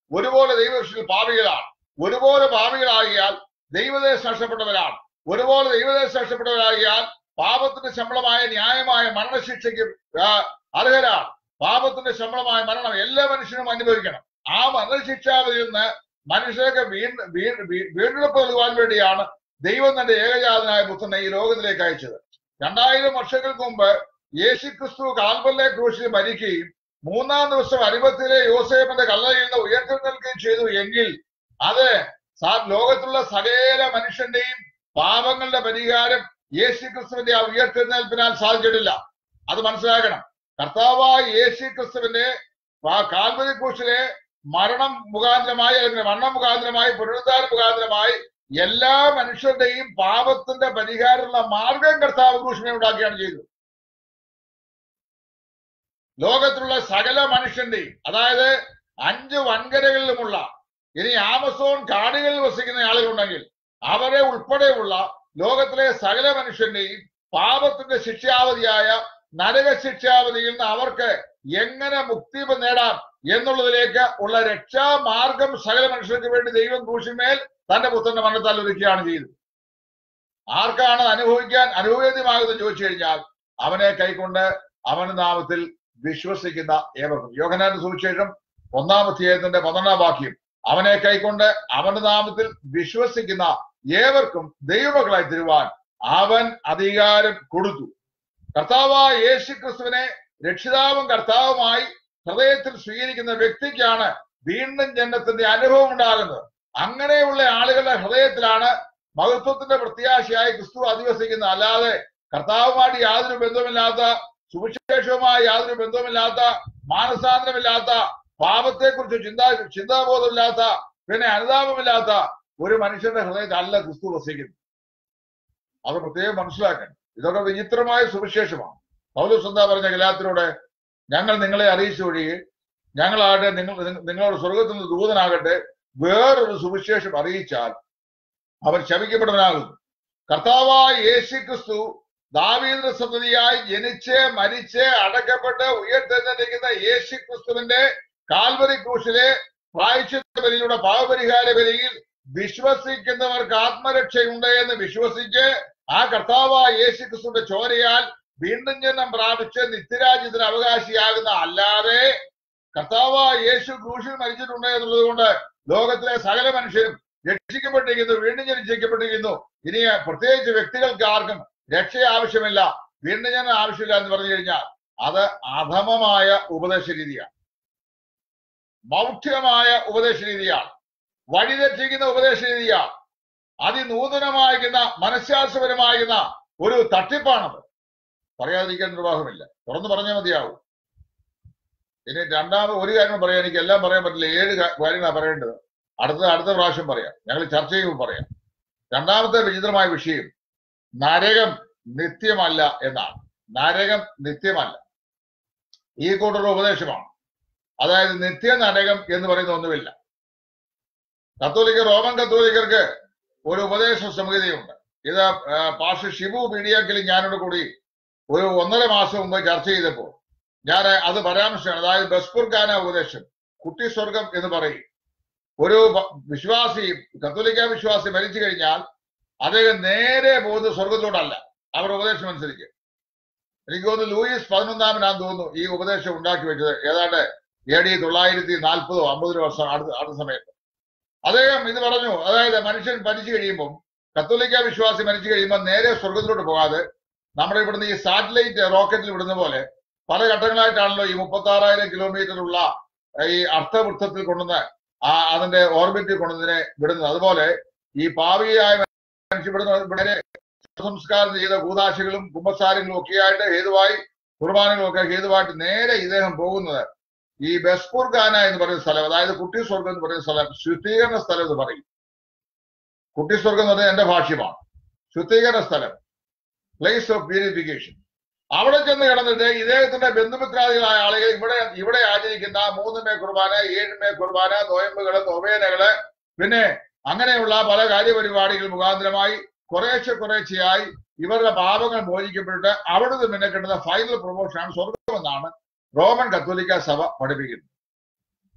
ഒരുപോലെ ദൈവദൃഷ്ടിയിൽ പാപികളാണ് ഒരുപോലെ പാപികളാകിയാൽ ദൈവദേശം നഷ്ടപ്പെട്ടവരാണ് ഒരുപോലെ ദൈവദേശം നഷ്ടപ്പെട്ടവരാകിയാൽ പാപത്തിന്റെ ശമ്പളമായ ന്യായമായ മരണശിക്ഷയ്ക്ക് ആ, അർഹരാണ് പാപത്തിന്റെ ശമ്പളമായ മരണം എല്ലാ മനുഷ്യനും അനുഭവിക്കണം ആ മരണശിക്ഷാവിൽ നിന്ന് മനുഷ്യർക്ക് വീണ്ട വീ- വീ- വീണ്ടെടുപ്പ് നൽകുവാൻ വേണ്ടിയാണ് ദൈവം തന്റെ ഏകജാതനായ പുത്രനെ ഈ ലോകത്തിലേക്ക് അയച്ചത് രണ്ടായിരം വർഷങ്ങൾക്ക് മുമ്പ് യേശു ക്രിസ്തു കാൽവല്ലെ ക്രൂശിൽ മരിക്കുകയും മൂന്നാം ദിവസം അരിമത്തിലെ യോസേഫിന്റെ കല്ലറയിൽ നിന്ന് ഉയർത്തെഴുന്നേൽക്കുകയും ചെയ്തു എങ്കിൽ അത് സാ- ലോകത്തുള്ള സകല മനുഷ്യന്റെയും പാപങ്ങളുടെ പരിഹാരം യേശു ക്രിസ്തുവിന്റെ ആ ഉയർത്തെഴുന്നേൽപ്പിനാൽ സാധിച്ചിട്ടില്ല അത് മനസ്സിലാക്കണം കർത്താവായ യേശു ക്രിസ്തുവിന്റെ ആ കാൽവരി ക്രൂശിലെ മരണം മുഖാന്തരമായി അല്ലെങ്കിൽ മരണം മുഖാന്തരമായി പുനരുദ്ധാര മുഖാന്തരമായി എല്ലാ മനുഷ്യരുടെയും പാപത്തിന്റെ പരിഹാരമുള്ള മാർഗം കർത്താവ് ക്രൂശിനെ ഉണ്ടാക്കിയാണ് ചെയ്തത് ലോകത്തിലുള്ള സകല മനുഷ്യന്റെയും അതായത് അഞ്ച് വൻകരകളിലുമുള്ള ഇനി ആമസോൺ കാടുകളിൽ വസിക്കുന്ന ആളുകളുണ്ടെങ്കിൽ അവരെ ഉൾപ്പെടെയുള്ള ലോകത്തിലെ സകല മനുഷ്യന്റെയും പാപത്തിന്റെ ശിക്ഷാവധിയായ നരക ശിക്ഷാവധിയിൽ നിന്ന് അവർക്ക് എങ്ങനെ മുക്തി നേടാം എന്നുള്ളതിലേക്ക് ഉള്ള രക്ഷാമാർഗം സകല മനുഷ്യർക്ക് വേണ്ടി ദൈവം ക്രൂശിന്മേൽ തന്റെ പുത്രന്റെ മരണത്താൽ ഒരുക്കുകയാണ് ചെയ്തത് ആർക്കാണ് അനുഭവിക്കാൻ അനുഭവേദ്യമാകുന്നത് ചോദിച്ചു കഴിഞ്ഞാൽ അവനെ കൈക്കൊണ്ട് അവന്റെ നാമത്തിൽ വിശ്വസിക്കുന്ന ഏവർക്കും യോഹനാന്റെ സുവിശേഷം ഒന്നാം അധ്യായത്തിന്റെ പന്ത്രണ്ടാം വാക്യം അവനെ കൈക്കൊണ്ട് അവന്റെ നാമത്തിൽ വിശ്വസിക്കുന്ന ഏവർക്കും ദൈവമക്കളായി തരുവാൻ അവൻ അധികാരം കൊടുത്തു കർത്താവായ യേശു ക്രിസ്തുവിനെ രക്ഷിതാവും കർത്താവുമായി ഹൃദയത്തിൽ സ്വീകരിക്കുന്ന വ്യക്തിക്കാണ് വീണ്ടും ജന്മത്തിന്റെ അനുഭവം ഉണ്ടാകുന്നത് അങ്ങനെയുള്ള ആളുകളുടെ ഹൃദയത്തിലാണ് മഹത്വത്തിന്റെ പ്രത്യാശയായി ക്രിസ്തു അധിവസിക്കുന്നത് അല്ലാതെ കർത്താവുമായിട്ട് യാതൊരു ബന്ധവുമില്ലാത്ത സുവിശേഷവുമായി യാതൊരു ബന്ധവുമില്ലാത്ത മാനസാന്തരമില്ലാത്ത പാപത്തെക്കുറിച്ച് ചിന്താ ചിന്താബോധമില്ലാത്ത പിന്നെ അനുതാപമില്ലാത്ത ഒരു മനുഷ്യന്റെ ഹൃദയത്തിൽ അല്ല ക്രിസ്തു വസിക്കുന്നത് അത് പ്രത്യേകം മനസ്സിലാക്കണം ഇതൊക്കെ വിചിത്രമായ സുവിശേഷമാണ് പൗലോസ് എന്താ പറഞ്ഞ ഗലാത്തിലൂടെ ഞങ്ങൾ നിങ്ങളെ അറിയിച്ചു ഒഴികെ ഞങ്ങളാകട്ടെ നിങ്ങൾ നിങ്ങളോട് സ്വർഗത്തിൽ നിന്ന് ദൂതനാകട്ടെ വേറൊരു സുവിശേഷം അറിയിച്ചാൽ അവൻ ശമിക്കപ്പെടുന്നവനാകുന്നു കർത്താവായ യേശു ക്രിസ്തു ദാവീന്ദ്ര സന്തതിയായി ജനിച്ച് മരിച്ച് അടക്കപ്പെട്ട് ഉയർത്തെഴുന്നേൽക്കുന്ന യേശു ക്രിസ്തുവിന്റെ കാൽവരി ക്രൂശിലെ പ്രായശ്ചിത്ത ബലിയുടെ പാവപരിഹാര ബലിയിൽ വിശ്വസിക്കുന്നവർക്ക് ആത്മരക്ഷയുണ്ട് എന്ന് വിശ്വസിച്ച് ആ കർത്താവായ യേശു ക്രിസ്തുവിന്റെ ചോരയാൽ വീണ്ടും ജന്മം പ്രാപിച്ച് നിത്യരാജ്യത്തിന് അവകാശിയാകുന്ന അല്ലാതെ കർത്താവായ യേശു ക്രൂശിൽ മരിച്ചിട്ടുണ്ട് എന്നുള്ളത് കൊണ്ട് ലോകത്തിലെ സകല മനുഷ്യരും രക്ഷിക്കപ്പെട്ടിരിക്കുന്നു വീണ്ടും ജനിച്ചിരിക്കപ്പെട്ടിരിക്കുന്നു ഇനി പ്രത്യേകിച്ച് വ്യക്തികൾക്ക് ആർക്കും രക്ഷ ആവശ്യമില്ല വീണ്ടും ജനം ആവശ്യമില്ല എന്ന് പറഞ്ഞു കഴിഞ്ഞാൽ അത് അധമമായ ഉപദേശ രീതിയാണ് മൗഢ്യമായ ഉപദേശ രീതിയാണ് വഴിതെറ്റിക്കുന്ന ഉപദേശ രീതിയാണ് അതിനൂതനമായിരുന്ന മനഃശാസ്ത്രപരമായിരുന്ന ഒരു തട്ടിപ്പാണത് പറയാതിരിക്കാൻ നിർവാഹമില്ല തുറന്നു പറഞ്ഞാൽ മതിയാവും ഇനി രണ്ടാമത് ഒരു കാര്യം പറയാൻ എനിക്ക് എല്ലാം പറയാൻ പറ്റില്ല ഏഴ് കാര്യങ്ങളാണ് പറയേണ്ടത് അടുത്ത അടുത്ത പ്രാവശ്യം പറയാം ഞങ്ങൾ ചർച്ച ചെയ്യുമ്പോൾ പറയാം രണ്ടാമത്തെ വിചിത്രമായ വിഷയം നരകം നിത്യമല്ല എന്നാണ് നരകം നിത്യമല്ല ഈ കൂട്ടൊരു ഉപദേശമാണ് അതായത് നിത്യ നരകം എന്ന് പറയുന്ന ഒന്നുമില്ല കത്തോലിക്ക റോമൻ കത്തോലിക്കർക്ക് ഒരു ഉപദേശ സംഹിതയുണ്ട് ഇത് പാഷ ഷിബു മീഡിയാക്കിൽ ഞാനോട് കൂടി ഒരു ഒന്നര മാസം മുമ്പ് ചർച്ച ചെയ്തപ്പോൾ ഞാൻ അത് പരാമർശമാണ് അതായത് ബസ്പുർഖാന ഉപദേശം കുട്ടി സ്വർഗം എന്ന് പറയും ഒരു വിശ്വാസി കത്തോലിക്ക വിശ്വാസി മരിച്ചു കഴിഞ്ഞാൽ അദ്ദേഹം നേരെ പോകുന്നത് സ്വർഗത്തോടല്ല അവരുടെ ഉപദേശം അനുസരിച്ച് എനിക്ക് തോന്നുന്നു ലൂയിസ് പതിനൊന്നാമനാന്ന് തോന്നുന്നു ഈ ഉപദേശം ഉണ്ടാക്കി വെച്ചത് ഏതാണ്ട് എ ഡി തൊള്ളായിരത്തി നാൽപ്പതോ അമ്പതിനോ വർഷം അടുത്ത അടുത്ത സമയത്ത് അദ്ദേഹം ഇത് പറഞ്ഞു അതായത് മനുഷ്യൻ മരിച്ചു കഴിയുമ്പം കത്തോലിക്ക വിശ്വാസി മരിച്ചു കഴിയുമ്പോൾ നേരെ സ്വർഗത്തിലോട്ട് പോകാതെ നമ്മുടെ ഇവിടുന്ന് ഈ സാറ്റലൈറ്റ് റോക്കറ്റിൽ വിടുന്ന പോലെ പല ഘട്ടങ്ങളായിട്ടാണല്ലോ ഈ മുപ്പത്തി ആറായിരം കിലോമീറ്റർ ഉള്ള ഈ അർത്ഥവൃത്തത്തിൽ കൊണ്ടുവന്ന് ആ അതിന്റെ ഓർബിറ്റിൽ കൊണ്ടുവന്നതിനെ വിടുന്നത് അതുപോലെ ഈ പാവിയായ മനുഷ്യ ഇവിടെ സംസ്കാരം ചെയ്ത കൂതാശികളും കുമ്പസാരങ്ങളും ഒക്കെയായിട്ട് ഹേതുവായി കുർബാനകളും ഒക്കെ ഹേതുവായിട്ട് നേരെ ഇദ്ദേഹം പോകുന്നത് ഈ ബസ്പൂർ ഖാന എന്ന് പറയുന്ന സ്ഥലം അതായത് കുട്ടി സ്വർഗം എന്ന് പറയുന്ന സ്ഥലം ശുദ്ധീകരണ സ്ഥലം എന്ന് പറയും കുട്ടി സ്വർഗം എന്ന് പറയുന്നത് എന്റെ ഭാഷ്യമാണ് ശുദ്ധീകരണ സ്ഥലം പ്ലേസ് ഓഫ് പ്യൂരിഫിക്കേഷൻ അവിടെ ചെന്ന് കിടന്നിട്ട് ഇദ്ദേഹത്തിന്റെ ബന്ധുമിത്രാദികളായ ആളുകൾ ഇവിടെ ഇവിടെ ആചരിക്കുന്ന മൂന്ന് മേ കുർബാന ഏഴ് മേ കുർബാന നോയമ്പുകള് നൊവേനകള് പിന്നെ അങ്ങനെയുള്ള പല കാര്യപരിപാടികൾ മുഖാന്തരമായി കുറേശ്ശെ കുറേശ്ശെയായി ഇവരുടെ പാപങ്ങൾ മോചിക്കപ്പെട്ടിട്ട് അവിടുന്ന് പിന്നെ കിട്ടുന്ന ഫൈനൽ പ്രൊമോഷനാണ് സ്വർഗമെന്നാണ് റോമൻ കത്തോലിക്ക സഭ പഠിപ്പിക്കുന്നത്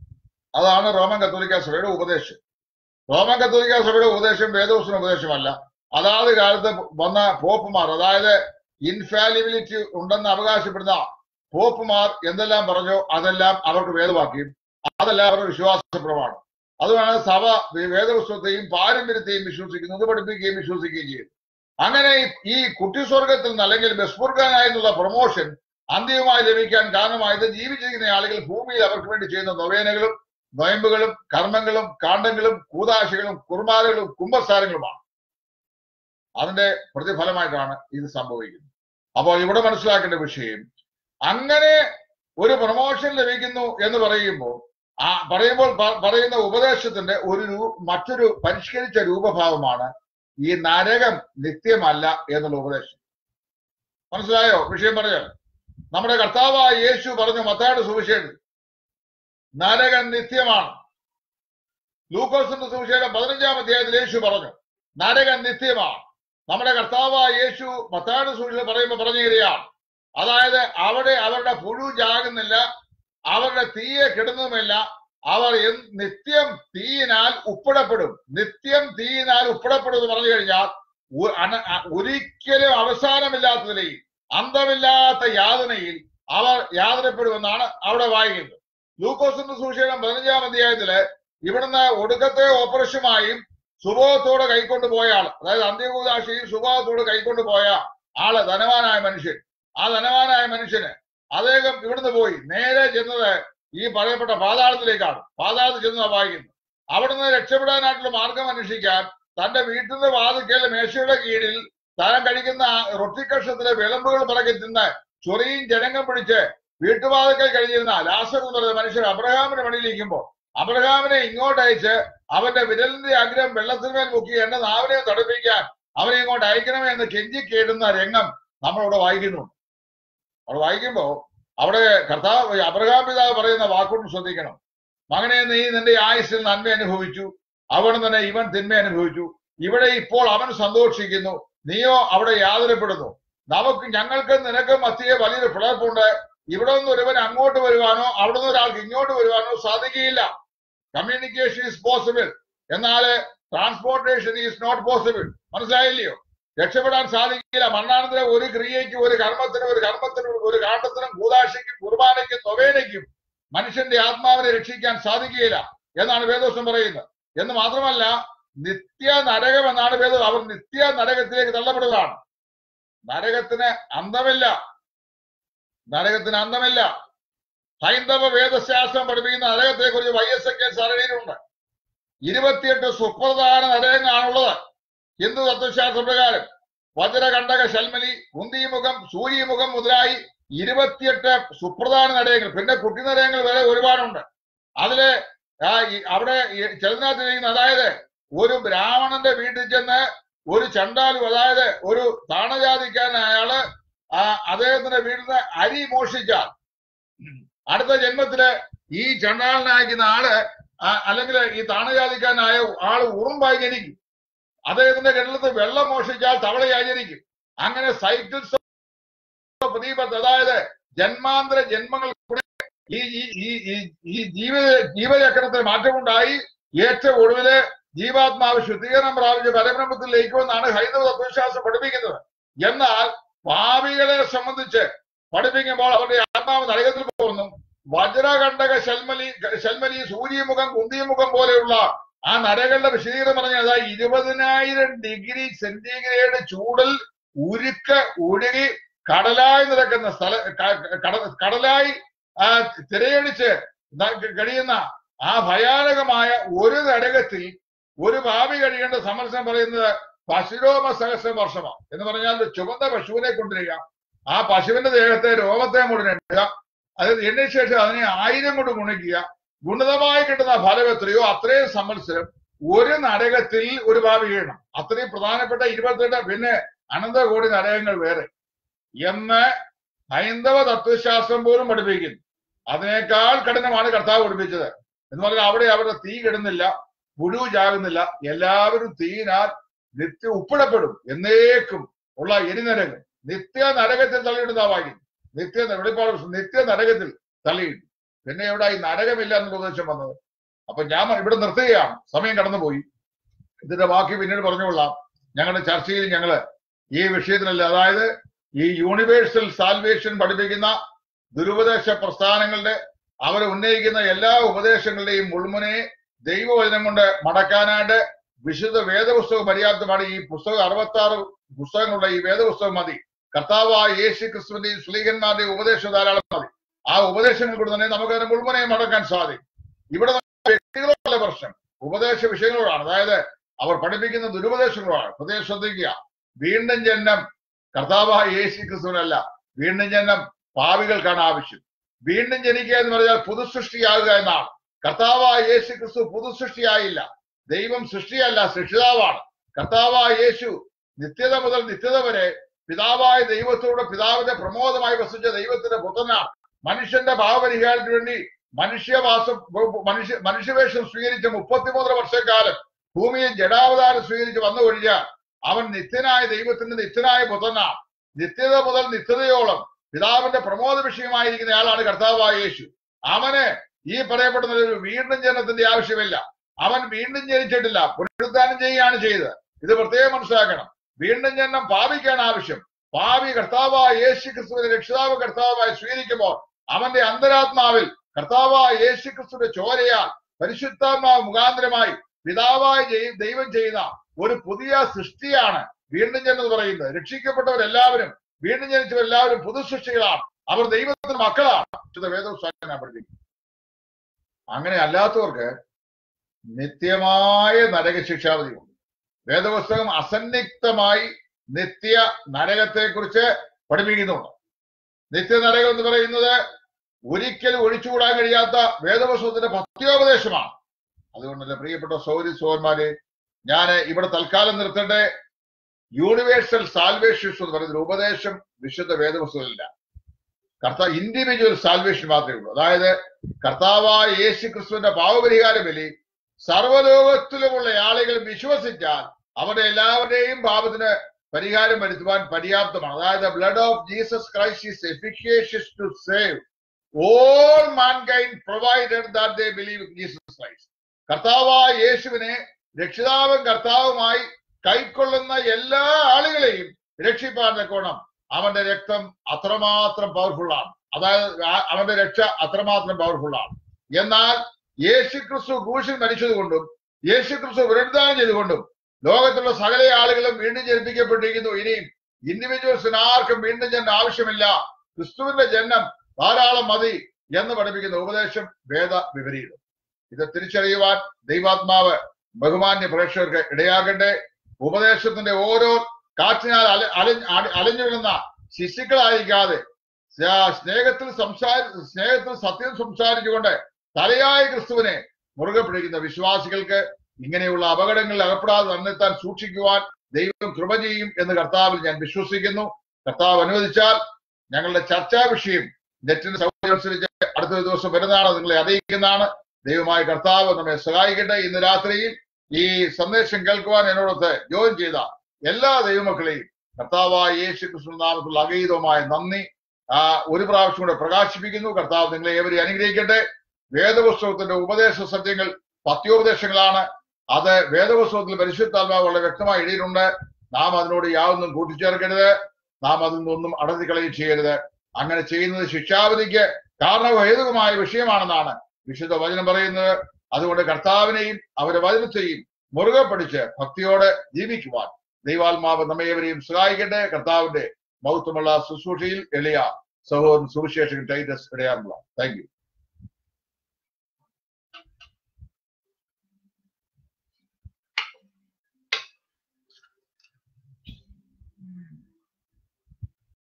അതാണ് റോമൻ കത്തോലിക്ക സഭയുടെ ഉപദേശം റോമൻ കത്തോലിക്ക സഭയുടെ ഉപദേശം വേദോസിന് ഉപദേശമല്ല അതാത് കാലത്ത് വന്ന പോപ്പുമാർ അതായത് ഇൻഫാലിബിലിറ്റി ഉണ്ടെന്ന് അവകാശപ്പെടുന്ന പോപ്പുമാർ എന്തെല്ലാം പറഞ്ഞോ അതെല്ലാം അവർക്ക് വേദവാക്യം അതെല്ലാം അവരുടെ വിശ്വാസ പ്രമാണം അതുമാണ് സഭ വേദപുസ്തകത്തെയും പാരമ്പര്യത്തെയും വിശ്വസിക്കുന്നത് പഠിപ്പിക്കുകയും വിശ്വസിക്കുകയും ചെയ്യുന്നത് അങ്ങനെ ഈ- ഈ കുട്ടിസ്വർഗത്തിൽ നിന്ന് അല്ലെങ്കിൽ ബസ്ഫുർഗാനായെന്നുള്ള പ്രൊമോഷൻ അന്തിമമായി ലഭിക്കാൻ കാരണമായത് ജീവിച്ചിരിക്കുന്ന ആളുകൾ ഭൂമിയിൽ അവർക്ക് വേണ്ടി ചെയ്യുന്ന നൊവേനകളും നൊയമ്പുകളും കർമ്മങ്ങളും കാണ്ഡങ്ങളും കൂതാശകളും കുർമാരകളും കുംഭസാരങ്ങളുമാണ് അതിന്റെ പ്രതിഫലമായിട്ടാണ് ഇത് സംഭവിക്കുന്നത് അപ്പോൾ ഇവിടെ മനസ്സിലാക്കേണ്ട വിഷയം അങ്ങനെ ഒരു പ്രൊമോഷൻ ലഭിക്കുന്നു എന്ന് പറയുമ്പോൾ ആ പറയുമ്പോൾ പ- പറയുന്ന ഉപദേശത്തിന്റെ ഒരു രൂ- മറ്റൊരു പരിഷ്കരിച്ച രൂപഭാവമാണ് ഈ നരകം നിത്യമല്ല എന്നുള്ള ഉപദേശം മനസ്സിലായോ വിഷയം പറയാം നമ്മുടെ കർത്താവായ യേശു പറഞ്ഞു മത്തായുടെ സുവിശേഷം നരകം നിത്യമാണ് ലൂക്കോസിന്റെ സുവിശേഷം പതിനഞ്ചാം അധ്യായത്തിൽ യേശു പറഞ്ഞു നരകം നിത്യമാണ് നമ്മുടെ കർത്താവായ യേശു മത്തായുടെ സുവിശേഷം പറയുമ്പോൾ പറഞ്ഞു തരികയാണ് അതായത് അവിടെ അവരുടെ പുഴു ജാകുന്നില്ല അവരുടെ തീയെ കെടുന്നതുമില്ല അവർ എന്ത് നിത്യം തീയിനാൽ ഉപ്പിടപ്പെടും നിത്യം തീയിനാൽ ഉപ്പിടപ്പെടും എന്ന് പറഞ്ഞു കഴിഞ്ഞാൽ ഒ- അന- അ- ഒരിക്കലും അവസാനമില്ലാത്ത നിലയിൽ അന്തമില്ലാത്ത യാതനയിൽ അവർ യാതനപ്പെടുമെന്നാണ് അവിടെ വായിക്കുന്നത് ലൂക്കോസിന്റെ സുവിശേഷം പതിനഞ്ചാം അധ്യായത്തില് ഇവിടുന്ന് ഒടുക്കത്തെ ഓപ്പറേഷനുമായും സുബോധത്തോടെ കൈക്കൊണ്ടു പോയ ആള് അതായത് അന്ത്യകൂതാശയും സുബോധത്തോടെ കൈക്കൊണ്ടു പോയ ആള് ധനവാനായ മനുഷ്യൻ ആ ധനവാനായ മനുഷ്യന് അദ്ദേഹം ഇവിടുന്ന് പോയി നേരെ ചെന്നത് ഈ പറയപ്പെട്ട പാതാളത്തിലേക്കാണ് പാതാളത്തിൽ ചെന്ന് വായിക്കുന്നത് അവിടുന്ന് രക്ഷപ്പെടാനായിട്ടുള്ള മാർഗം അന്വേഷിക്കാൻ തന്റെ വീട്ടിന്റെ വാതിക്കൽ മേശയുടെ കീഴിൽ താൻ കഴിക്കുന്ന ആ റൊട്ടിക്കഷത്തിലെ വിളമ്പുകൾ പിറകെ തിന്ന് ചൊറിയും ജനങ്ങൾ പിടിച്ച് വീട്ടുവാതിക്കൽ കഴിഞ്ഞിരുന്ന ലാസർ എന്ന് പറയുന്ന മനുഷ്യൻ അബ്രഹാമിന്റെ പണിയിലിരിക്കുമ്പോൾ അബ്രഹാമിനെ ഇങ്ങോട്ട് അയച്ച് അവന്റെ വിരലിന്റെ അഗ്രം വെള്ളത്തിന്മേൽ മുക്കി എന്റെ നാവിനെ തടുപ്പിക്കാൻ അവനെ ഇങ്ങോട്ട് അയക്കണമേ എന്ന് കെഞ്ചി കേടുന്ന രംഗം നമ്മളിവിടെ വായിക്കുന്നു അവിടെ വായിക്കുമ്പോ അവിടെ കർത്താവ് അബ്രഹാം പിതാവ് പറയുന്ന വാക്കുകൊണ്ട് ശ്രദ്ധിക്കണം മകനെ നീ നിന്റെ ആയുസ്സിൽ നന്മ അനുഭവിച്ചു അവിടെ തന്നെ ഇവൻ തിന്മ അനുഭവിച്ചു ഇവിടെ ഇപ്പോൾ അവൻ സന്തോഷിക്കുന്നു നീയോ അവിടെ യാതനപ്പെടുന്നു നമുക്ക് ഞങ്ങൾക്ക് നിനക്ക് മധ്യേ വലിയൊരു പിളർപ്പുണ്ട് ഇവിടെ നിന്ന് ഒരുവൻ അങ്ങോട്ട് വരുവാനോ അവിടെ നിന്ന് ഒരാൾക്ക് ഇങ്ങോട്ട് വരുവാനോ സാധിക്കുകയില്ല കമ്മ്യൂണിക്കേഷൻ ഈസ് പോസിബിൾ എന്നാൽ ട്രാൻസ്പോർട്ടേഷൻ ഈസ് നോട്ട് പോസിബിൾ മനസ്സിലായില്ലയോ രക്ഷപ്പെടാൻ സാധിക്കില്ല മരണാനന്തര ഒരു ക്രിയയ്ക്കും ഒരു കർമ്മത്തിനും ഒരു കർമ്മത്തിനും ഒരു കാണ്ടത്തിനും കൂതാശയ്ക്കും കുർബാനയ്ക്കും നൊവേനയ്ക്കും മനുഷ്യന്റെ ആത്മാവിനെ രക്ഷിക്കാൻ സാധിക്കുകയില്ല എന്നാണ് വേദോസം പറയുന്നത് എന്ന് മാത്രമല്ല നിത്യ നരകം എന്നാണ് വേദം അവർ നിത്യ നരകത്തിലേക്ക് തള്ളപ്പെടുന്നതാണ് നരകത്തിന് അന്തമില്ല നരകത്തിന് അന്തമില്ല ഹൈന്ദവ വേദശാസ്ത്രം പഠിപ്പിക്കുന്ന നരകത്തെ കുറിച്ച് വൈ എസ് കെ സരണിയിലുണ്ട് ഇരുപത്തിയെട്ട് സുപ്രധാന നരകങ്ങളാണുള്ളത് ഹിന്ദു തത്വശാസ്ത്ര പ്രകാരം വജ്രകണ്ടക ശൽമലി കുന്തിമുഖം സൂര്യമുഖം മുതലായി ഇരുപത്തിയെട്ട് സുപ്രധാന നരകങ്ങൾ പിന്നെ കുട്ടി നരകങ്ങൾ വരെ ഒരുപാടുണ്ട് അതില് ആ ഈ- അവിടെ ഈ ചെറുതിനകത്തിരിക്കുന്ന അതായത് ഒരു ബ്രാഹ്മണന്റെ വീട്ടിൽ ചെന്ന് ഒരു ചണ്ടാലു അതായത് ഒരു താണജാതിക്കാരൻ അയാള് ആ അദ്ദേഹത്തിന്റെ വീട്ടിൽ നിന്ന് അരി മോഷിച്ചാൽ അടുത്ത ജന്മത്തില് ഈ ചണ്ടാളിനയക്കുന്ന ആള് ആ- അല്ലെങ്കിൽ ഈ താണജാതിക്കാരനായ ആള് ഉറുമ്പായി ജനിക്കും അദ്ദേഹത്തിന്റെ കിണലത്ത് വെള്ളം മോഷിച്ചാൽ തവളയായി ജനിക്കും അങ്ങനെ സൈക്കിൾസ് പ്രദീപത്ത് അതായത് ജന്മാന്തര ജന്മങ്ങൾ കൂടെ ഈ ഈ ഈ ഈ- ഈ ജീവിത ജീവചക്രത്തിൽ മാറ്റമുണ്ടായി ഏറ്റവും ഒടുവില് ജീവാത്മാവ് ശുദ്ധീകരണം പ്രാപിച്ച് പരബ്രഹ്മത്തിൽ ലയിക്കുമെന്നാണ് ഹൈന്ദവ തത്വശാസ്ത്രം പഠിപ്പിക്കുന്നത് എന്നാൽ പാപികളെ സംബന്ധിച്ച് പഠിപ്പിക്കുമ്പോൾ അവരുടെ ആത്മാവ് നരകത്തിൽ പോകുന്നു വജ്രകണ്ടക ശൽമലി ശൽമലി സൂര്യമുഖം കുന്തിമുഖം പോലെയുള്ള ആ നരകളുടെ വിശദീകരണം പറഞ്ഞാൽ അതായത് ഇരുപതിനായിരം ഡിഗ്രി സെന്റിഗ്രേഡ് ചൂടിൽ ഉരുക്ക് ഉരുകി കടലായി നിൽക്കുന്ന സ്ഥല ക- കട- കടലായി ആ തിരയടിച്ച് ന- കഴിയുന്ന ആ ഭയാനകമായ ഒരു നരകത്തിൽ ഒരു ഭാവി കഴിയേണ്ട സമരസം പറയുന്നത് പശുരോമ സഹസ്രം വർഷമാണ് എന്ന് പറഞ്ഞാൽ ഒരു ചുവന്ന പശുവിനെ കൊണ്ടുവരിക ആ പശുവിന്റെ ദേഹത്തെ രോമത്തെ മുഴുവൻ എണ്ണുക അത് എണ്ണ ശേഷം അതിനെ ആയിരം കൊണ്ട് ഗുണിക്കുക ഗുണിതമായി കിട്ടുന്ന ഫലം എത്രയോ അത്രയും സംവത്സരം ഒരു നരകത്തിൽ ഒരു ഭാവി ചെയ്യണം അത്രയും പ്രധാനപ്പെട്ട ഇരുപത്തെട്ട് പിന്നെ അനന്തകോടി നരകങ്ങൾ വേറെ എന്ന് ഹൈന്ദവ തത്വശാസ്ത്രം പോലും പഠിപ്പിക്കുന്നു അതിനേക്കാൾ കഠിനമാണ് കർത്താവ് പഠിപ്പിച്ചത് എന്ന് പറഞ്ഞാൽ അവിടെ അവരുടെ തീ കിടുന്നില്ല പുഴു ചാകുന്നില്ല എല്ലാവരും തീയിനാൽ നിത്യ ഉപ്പിടപ്പെടും എന്നേക്കും ഉള്ള എരിനരകങ്ങൾ നിത്യ നരകത്തിൽ തള്ളിയിടുന്ന വാക്യം നിത്യ വെളിപ്പാട് പുസ്തകം, നിത്യ നരകത്തിൽ തള്ളിയിട്ടു പിന്നെ എവിടെ ഈ നരകമില്ല എന്നുള്ള ഉപദേശം വന്നത് അപ്പൊ ഞാൻ ഇവിടെ നിർത്തുകയാണ് സമയം കടന്നുപോയി ഇതിന്റെ ബാക്കി പിന്നീട് പറഞ്ഞുകൊള്ളാം ഞങ്ങളുടെ ചർച്ചയിൽ ഞങ്ങള് ഈ വിഷയത്തിലല്ല അതായത് ഈ യൂണിവേഴ്സൽ സാൽവേഷൻ പഠിപ്പിക്കുന്ന ദുരുപദേശ പ്രസ്ഥാനങ്ങളുടെ അവർ ഉന്നയിക്കുന്ന എല്ലാ ഉപദേശങ്ങളുടെയും മുൾമുനെ ദൈവവചനം കൊണ്ട് മടക്കാനായിട്ട് വിശുദ്ധ വേദപുസ്തകം പര്യാപ്തമാണ് ഈ പുസ്തകം അറുപത്തി ആറ് പുസ്തകങ്ങളുടെ ഈ വേദപുസ്തകം മതി കർത്താവായ യേശു ക്രിസ്തുവിന്റെയും സ്ലീഹന്മാരുടെയും ഉപദേശം ധാരാളം മതി ആ ഉപദേശങ്ങൾ കൊണ്ട് തന്നെ നമുക്ക് അതിന് മുൾമുനെ മടക്കാൻ സാധിക്കും ഇവിടെ നമുക്ക് വ്യക്തികളോടുള്ള പ്രശ്നം ഉപദേശ വിഷയങ്ങളോടാണ് അതായത് അവർ പഠിപ്പിക്കുന്ന ദുരുപദേശങ്ങളോടാണ് പ്രത്യേകം ശ്രദ്ധിക്കുക വീണ്ടും ജന്മം കർത്താവായ യേശു ക്രിസ്തുവിനല്ല വീണ്ടും ജന്മം പാവികൾക്കാണ് ആവശ്യം വീണ്ടും ജനിക്കുക എന്ന് പറഞ്ഞാൽ പുതുസൃഷ്ടിയാകുക എന്നാണ് കർത്താവായ യേശു ക്രിസ്തു പുതുസൃഷ്ടിയായില്ല ദൈവം സൃഷ്ടിയല്ല സൃഷ്ടിതാവാണ് കർത്താവായ യേശു നിത്യത മുതൽ നിത്യത വരെ പിതാവായ ദൈവത്തോട് പിതാവിന്റെ പ്രമോദമായി വസിച്ച ദൈവത്തിന്റെ പുത്രനാണ് മനുഷ്യന്റെ ഭാവപരിഹാരത്തിന് വേണ്ടി മനുഷ്യവാസം മനുഷ്യ മനുഷ്യവേഷം സ്വീകരിച്ച മുപ്പത്തിമൂന്നര വർഷക്കാലം ഭൂമിയിൽ ജഡാവതാരം സ്വീകരിച്ച് വന്നു കഴിഞ്ഞാൽ അവൻ നിത്യനായ ദൈവത്തിന്റെ നിത്യനായ പുത്രനാണ് നിത്യത മുതൽ നിത്യതയോളം പിതാവിന്റെ പ്രമോദ വിഷയമായിരിക്കുന്ന ആളാണ് കർത്താവായ യേശു അവന് ഈ പറയപ്പെടുന്ന ഒരു വീണ്ടും ജനനത്തിന്റെ ആവശ്യമില്ല അവൻ വീണ്ടും ജനിച്ചിട്ടില്ല പുനരുദ്ധാനം ചെയ്യുകയാണ് ചെയ്തത് ഇത് പ്രത്യേകം മനസ്സിലാക്കണം വീണ്ടും ജനനം പാപിക്കാണ് ആവശ്യം പാപി കർത്താവായ യേശു ക്രിസ്തുവിനെ രക്ഷിതാവ് കർത്താവായി സ്വീകരിക്കുമ്പോൾ അവന്റെ അന്തരാത്മാവിൽ കർത്താവായ യേശു ക്രിസ്തുവിന്റെ ചോരയാൽ പരിശുദ്ധാത്മാവ് മുഖാന്തരമായി പിതാവായ ജയി- ദൈവം ചെയ്യുന്ന ഒരു പുതിയ സൃഷ്ടിയാണ് വീണ്ടും ജനം എന്ന് പറയുന്നത് രക്ഷിക്കപ്പെട്ടവരെല്ലാവരും വീണ്ടും ജനിച്ചവരെല്ലാവരും പുതു സൃഷ്ടികളാണ് അവർ ദൈവത്തിന്റെ മക്കളാണ് വിശുദ്ധ വേദപുസ്തകം ഞാൻ പഠിപ്പിക്കും അങ്ങനെ അല്ലാത്തവർക്ക് നിത്യമായ നരകശിക്ഷാവധിയുണ്ട് വേദപുസ്തകം അസന്നിഗ്ധമായി നിത്യ നരകത്തെക്കുറിച്ച് പഠിപ്പിക്കുന്നുണ്ട് നിത്യ നരകം എന്ന് പറയുന്നത് ഒരിക്കലും ഒഴിച്ചുകൂടാൻ കഴിയാത്ത വേദപുസ്തകത്തിന്റെ പത്യോപദേശമാണ് അതുകൊണ്ടല്ലേ പ്രിയപ്പെട്ട സൗരി സോന്മാരെ ഞാൻ ഇവിടെ തൽക്കാലം നിർത്തട്ടെ യൂണിവേഴ്സൽ സാൽവേഷൻ എന്ന് പറയുന്ന ഉപദേശം വിശുദ്ധ വേദപുസ്തകമില്ല കർത്ത ഇൻഡിവിജ്വൽ സാൽവേഷൻ മാത്രമേ ഉള്ളൂ അതായത് കർത്താവായ യേശു ക്രിസ്തുവിന്റെ പാവപരിഹാര ബലി സർവ്വലോകത്തിലുമുള്ള ആളുകൾ വിശ്വസിച്ചാൽ അവരുടെ എല്ലാവരുടെയും പാപത്തിന് പരിഹാരം വരുത്തുവാൻ പര്യാപ്തമാണ് അതായത് blood of Jesus Christ is efficacious to save all mankind provided that they believe Jesus Christ കർത്താവായ യേശുവിനെ രക്ഷിതാവും കർത്താവുമായി കൈക്കൊള്ളുന്ന എല്ലാ ആളുകളെയും രക്ഷിപ്പാൻ തക്കോണം അവന്റെ രക്തം അത്രമാത്രം പവർഫുൾ ആണ് അതായത് ആ- അവന്റെ രക്ഷ അത്രമാത്രം പവർഫുൾ ആണ് എന്നാൽ യേശുക്രിസ്തു ക്രൂശിൽ മരിച്ചതുകൊണ്ടും യേശുക്രിസ്തു പുനരുദ്ധാനം ചെയ്തുകൊണ്ടും ലോകത്തുള്ള സകല ആളുകളും വീണ്ടും ജനിപ്പിക്കപ്പെട്ടിരിക്കുന്നു ഇനിയും ഇൻഡിവിജ്വൽസിന് ആർക്കും വീണ്ടും ജന്മം ആവശ്യമില്ല ക്രിസ്തുവിന്റെ ജന്മം ധാരാളം മതി എന്ന് പഠിപ്പിക്കുന്ന ഉപദേശം വേദ വിപരീതം ഇത് തിരിച്ചറിയുവാൻ ദൈവാത്മാവ് ബഹുമാന്യ പ്രേക്ഷകർക്ക് ഇടയാകട്ടെ ഉപദേശത്തിന്റെ ഓരോ കാറ്റിനാൽ അല അല- അല- അലഞ്ഞു വീഴുന്ന ശിശുക്കളായിരിക്കാതെ സ്നേ- സ്നേഹത്തിൽ സംസാരി സ്നേഹത്തിൽ സത്യം സംസാരിച്ചുകൊണ്ട് തലയായ ക്രിസ്തുവിനെ മുറുകെ പിടിക്കുന്ന വിശ്വാസികൾക്ക് ഇങ്ങനെയുള്ള അപകടങ്ങളിൽ അകപ്പെടാതെ തന്നെത്താൻ സൂക്ഷിക്കുവാൻ ദൈവം കൃപ ചെയ്യും എന്ന് കർത്താവിൽ ഞാൻ വിശ്വസിക്കുന്നു കർത്താവ് അനുവദിച്ചാൽ ഞങ്ങളുടെ ചർച്ചാ വിഷയം നെറ്റിന്റെ സൗകര്യം അനുസരിച്ച് അടുത്ത ദിവസം വരുന്നതാണ് നിങ്ങളെ അറിയിക്കുന്നതാണ് ദൈവമായ കർത്താവ് നമ്മെ സഹായിക്കട്ടെ ഇന്ന് രാത്രിയിൽ ഈ സന്ദേശം കേൾക്കുവാൻ എന്നോടൊത്ത് ജോയിൻ ചെയ്ത എല്ലാ ദൈവമക്കളെയും കർത്താവായ യേശു കൃഷ്ണ നാമത്തിലുള്ള അഗീതമായ നന്ദി ആ ഒരു പ്രാവശ്യം കൂടെ പ്രകാശിപ്പിക്കുന്നു കർത്താവ് നിങ്ങളെ ഏവരെയും അനുഗ്രഹിക്കട്ടെ വേദപുസ്തകത്തിന്റെ ഉപദേശ സത്യങ്ങൾ പത്യോപദേശങ്ങളാണ് അത് വേദപുസ്തകത്തിൽ പരിശുദ്ധാത്മാവ് വളരെ വ്യക്തമായി എഴുതിയിട്ടുണ്ട് നാം അതിനോട് യാതൊന്നും കൂട്ടിച്ചേർക്കരുത് നാം അതിൽ നിന്നൊന്നും അടർത്തിക്കളയും ചെയ്യരുത് അങ്ങനെ ചെയ്യുന്നത് ശിക്ഷാവധിക്ക് കാരണഹേതുകമായ വിഷയമാണെന്നാണ് വിശുദ്ധ വചനം പറയുന്നത് അതുകൊണ്ട് കർത്താവിനെയും അവരുടെ വചനത്തെയും മുറുകെ പഠിച്ച് ഭക്തിയോടെ ജീവിക്കുവാൻ ദൈവാത്മാവ് നമ്മേവരെയും സഹായിക്കട്ടെ കർത്താവിന്റെ മൗത്വമുള്ള ശുശ്രൂഷയിൽ എളിയ സഹോദരൻ സുവിശേഷൻ ടൈറ്റസ് ഇടയാറുള്ള താങ്ക് യു